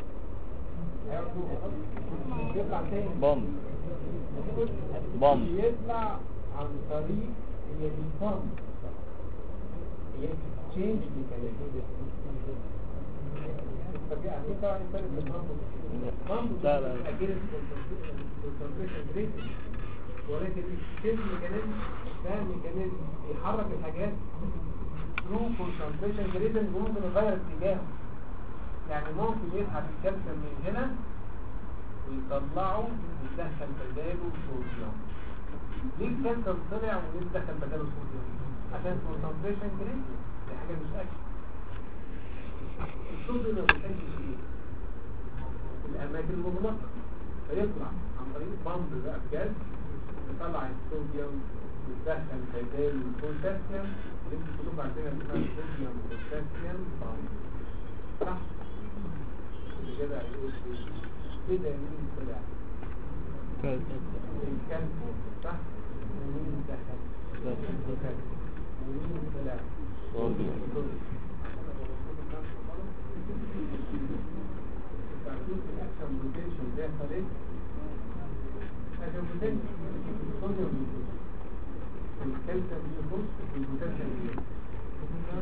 يطلع تاني بوم بوم يطلع عن طريق هي البامب هي تشينج ميكانيزم ففي طبعا الفرق بين البامب البامب لا، لا. اجيرس كونسنتريشن ريت ولكن التشينج ميكانيزم ده ميكانيزم يحرك الحاجات ثرو كونسنتريشن جريدن ممكن يغير اتجاهه يعني ممكن يسحب الكالسيوم من هنا ويطلعه ويدخل بداله صوديوم ليه الكالسيوم طلع وليه دخل بداله صوديوم عشان كونسنتريشن جريد دي حاجه مش اكل الصوديوم ما بيحبش ايه الاماكن المغلقه فيطلع عن طريق بامب بقى بجد يطلع الصوديوم ويدخل بداله البوتاسيوم اللي انتوا كلكم عارفينها اسمها الصوديوم بوتاسيوم بامب صح اللي كده هيقول ايه كده مين طلع الكالسيوم صح ومين دخل البوتاسيوم ومين طلع صوديوم. تعرفين في الاكشن بوتنشال ده فريق اكشن بوتنشال الصوديوم بيخش الكالسيوم بيخش والبوتاسيوم بيخش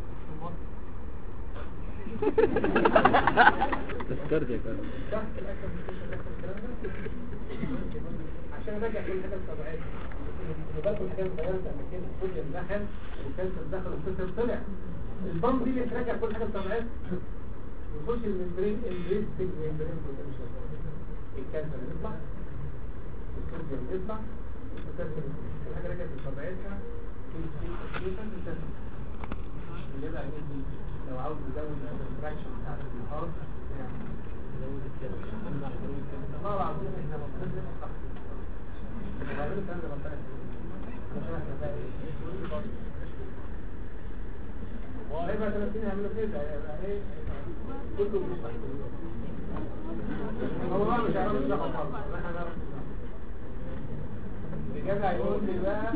تذكرت يا كارل تحت الاكشن بوتنشال ده الكلام ده عشان ارجع كل حاجه طبيعيه بالكم الحاجات اتغيرت لما كان الصوديوم دخل والكالسيوم دخل والكالسيوم طلع البامب دي اللي ترجع كل حاجه طبيعيه يخش الممبرين الريستنج ممبرين بوتنشال الكانسر يطلع الصوديوم يطلع البوتاسيوم يطلع. الحاجه اللي كانت بطبيعتها في السيتوسيتن بتطلع اللي بقى يدي لو عاوز يزود الفراكشن بتاعت الارض يزود الكالسيوم والله العظيم احنا المفروض نفتح وبعدين الكلام ده بطلع عشان احنا بقى ايه هيبقى 30 يعملوا كده هيبقى ايه كله مش محدود هو بقى مش عارف يشرحه خالص احنا نعرف الجدع يقول لي بقى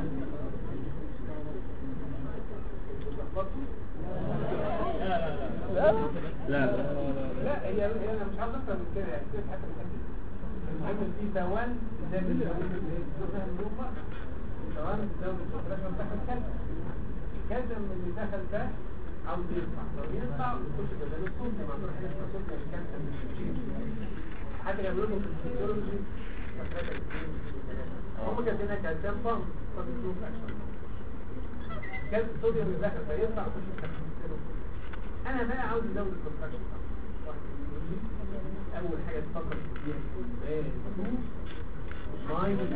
لا لا لا هي هي انا مش عاوز اكتر من كده يعني كيف حتى الحته دي المهم في ثوان زي ما بنقول الدكتور الموقع ثوان بتزود الكونتراكشن بتاع الكلب الكلب اللي دخل ده عاوز يطلع لو يطلع يخش بدل الصوت ما تروح حاجه اسمها صوت الكلب حتى يعملوا له في الفيزيولوجي هم كاتبينها كالسيوم بامب فبتشوف اكشن كان الصوديوم اللي داخل فيطلع يخش الكلب انا بقى عاوز ازود الكونتراكشن اول حاجه تفكر فيها الباز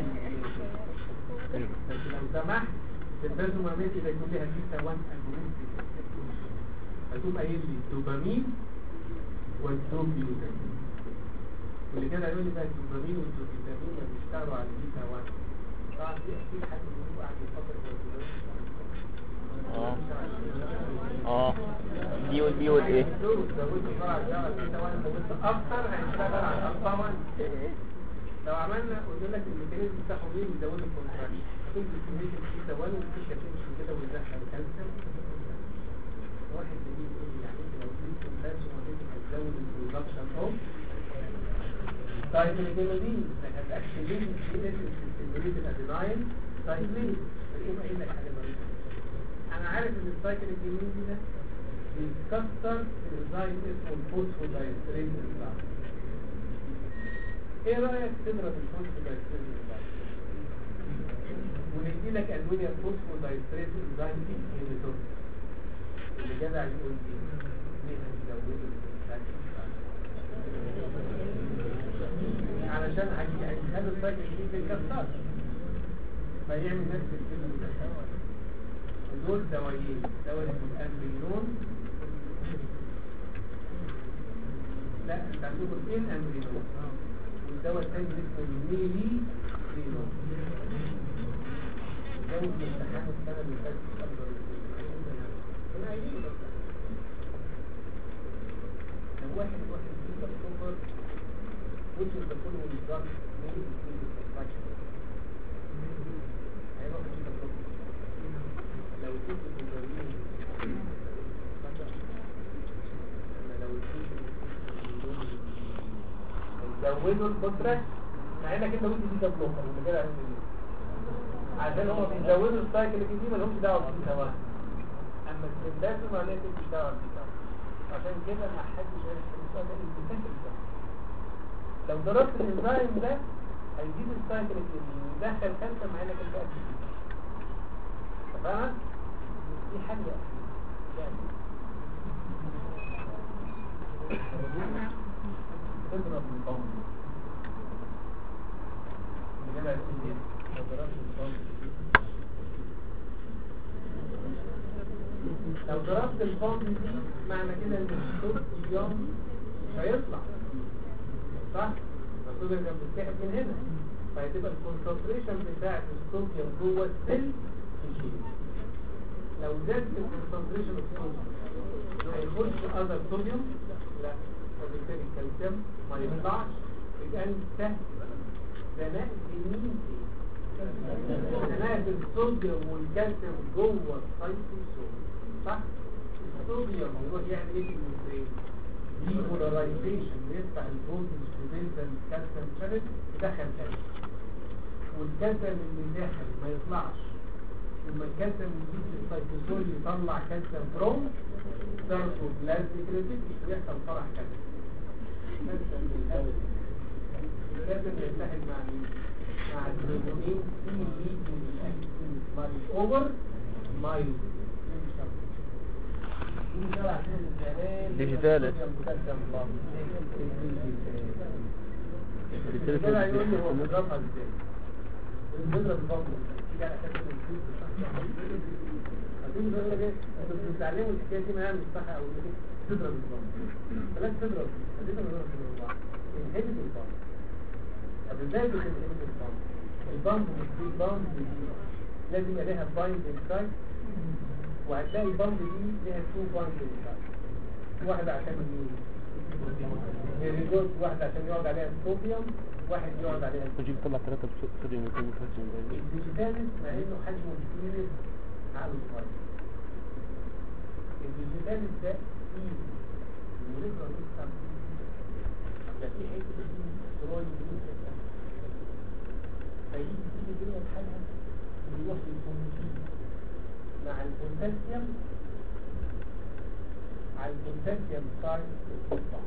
بس لو سمحت البازومامات اذا يكون لها فيه سوان اجونستيك هتقوم قايل لي الدوبامين والدوبيوتامين واللي كده يقول لي بقى الدوبامين والدوبيوتامين ما بيشتغلوا على البيتا 1 طبعا في اكيد حد منكم قاعد يفكر في الدوبامين اه اه دي والبي والايه اكتر هيشتغل على طبعا لو عملنا قلت لك الميكانيزم بتاعه ايه بيزود الكونتراكشن هتنزل كميه البيتا 1 والبيتا تمشي كده ويدخل كالسيوم واحد يجي يقول لي يعني انت لو اديت كالسيوم واديت هتزود البرودكشن اوف طيب الجلوبين هتاكتيفيت ستيموليت الاديناين طيب ليه؟ فيقوم قايل لك حاجه ظريفه انا عارف ان السايكل الجميل دي ده بيتكسر الانزيم اسمه الفوسفودايستريز انزيم ايه رايك تضرب الفوسفودايستريز انزيم وندي لك ادويه فوسفودايستريز انزيم انهبيتور اللي جدع يقول لي ليه هتزودوا علشان هيخلي السايكل الجديد ما يتكسرش فيعمل نفس الكلمه ده دول دوايين دواء اسمه الامبرينون لا انت عندكم اثنين امبرينون والدواء الثاني اسمه الميلي برينون جاوب الامتحان السنه اللي فاتت اكبر هنا هيجيبوا ده لو واحد واحد فيه سكر which is the following drug may increase the contraction هيروح يجيب السكر لو كنت تجربين لو زودوا الكونتراكت مع انك انت قلت دي بلوكر اللي كده عندي دي عشان هم بيزودوا السايكل الجديد ما لهمش دعوه بالبيتا 1 اما السندات معناه انت مش دعوه بالبيتا 1 عشان كده ما حدش عارف السؤال ده الانتكاسل ده لو ضربت الانزيم ده هيزيد السايكل الجديد ويدخل كالسيوم مع انك انت اكتف تمام دي حاجة يعني تضرب البوم اللي جدع يقول ايه لو ضربت البوم لو ضربت البوم دي معنى كده ان الصوديوم مش هيطلع صح؟ الصوديوم كان بيتسحب من هنا فهتبقى الكونسنتريشن بتاعت الصوديوم جوه السيل تشيل لو زادت الكونسنتريشن الصوديوم هيخش اذر صوديوم لا فبالتالي الكالسيوم ما يطلعش يبقى انت زنقت مين زنقت الصوديوم والكالسيوم جوه السيتوسول صح الصوديوم يروح يعمل ايه في الممبرين ديبولاريزيشن يفتح الفولتج بريفنت الكالسيوم شانل يدخل كالسيوم والكالسيوم اللي داخل ما يطلعش لما الكالسيوم يجيب السيتوسول يطلع كالسيوم فروم ترسو بلازميك ريتيكس ويحصل فرح كالسيوم لازم يتحد مع مين؟ مع الهرمونين في ليدنج الاكتين مايل اوفر مايل ديجيتالس. كده هيقول لي هو بيضربها ازاي بيضرب البطن تيجي على اساس الفلوس هتيجي تقول لك ايه انتوا بتتعلموا الحكايه دي معايا مش صح او ايه تضرب البطن بلاش تضرب خلينا نضرب في بعض انهبت البطن طب ازاي بتنهبت البطن البامب مش دي البامب دي لازم يبقى ليها بايندنج سايت وهتلاقي البامب دي ليها تو بايندنج سايت واحده عشان مين الريزولت واحد عشان يقعد عليها الصوديوم واحد يقعد عليها تجيب طلع ثلاثة صوديوم ويكون بوتاسيوم باين الديجيتالس مع انه حجمه كبير عقله صغير الديجيتالس ده ايه ورجله لسه ده في حته سترويد فيجي تيجي الدنيا بحالها يروح للكوميدين مع البوتاسيوم على البوتاسيوم سايد القطع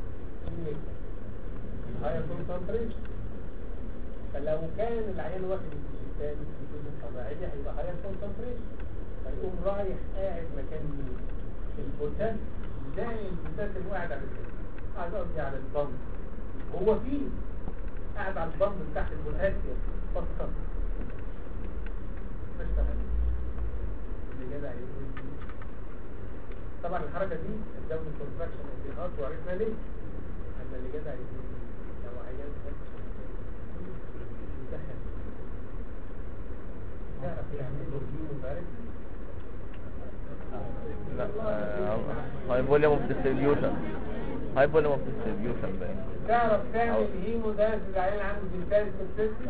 هاي كونسنتريشن فلو كان العيان واخد الديجيتال الدوز الطبيعية هيبقى هاي كونسنتريشن فيقوم رايح قاعد مكان مين البوتاسيوم زي البوتاسيوم قاعد على الكلى قاعد قصدي على البمب هو فين قاعد على البمب تحت البوتاسيوم فقط مش تمام اللي جدع يقول طبعا الحركة دي الدم الكونتراكشن انتهاء وعرفنا ليه أما اللي جدع يقول لو عيان يدخل تعرف يعني بروتين مبارك لا هاي فوليوم اوف ديستريبيوشن هاي فوليوم اوف ديستريبيوشن باين تعرف تعمل هيمو ده العيان عنده ديستانس كونسيستنت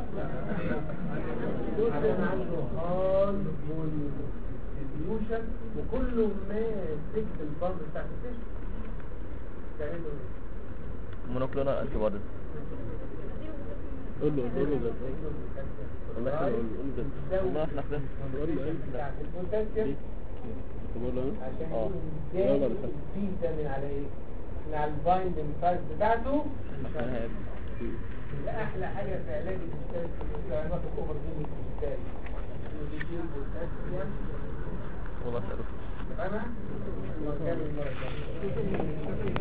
عشان عنده هاي فوليوم ديستريبيوشن وكله ما سكت البامب بتاعت السيستم تعمل له ايه؟ مونوكلونال انتي بوديز قول له قول له ده والله احنا قول له ده والله احنا خدنا قول له بتاعت البوتاسيوم طب قول له عشان اه. يقوم لا، لا، ازاي لا. البيتا من على ايه؟ من على البايندنج سايت بتاعته ده احلى حاجه في علاج الديستانس لو انا باخد اوفر دين الديستانس يديله بوتاسيوم والله سألت انا وكان المره الجايه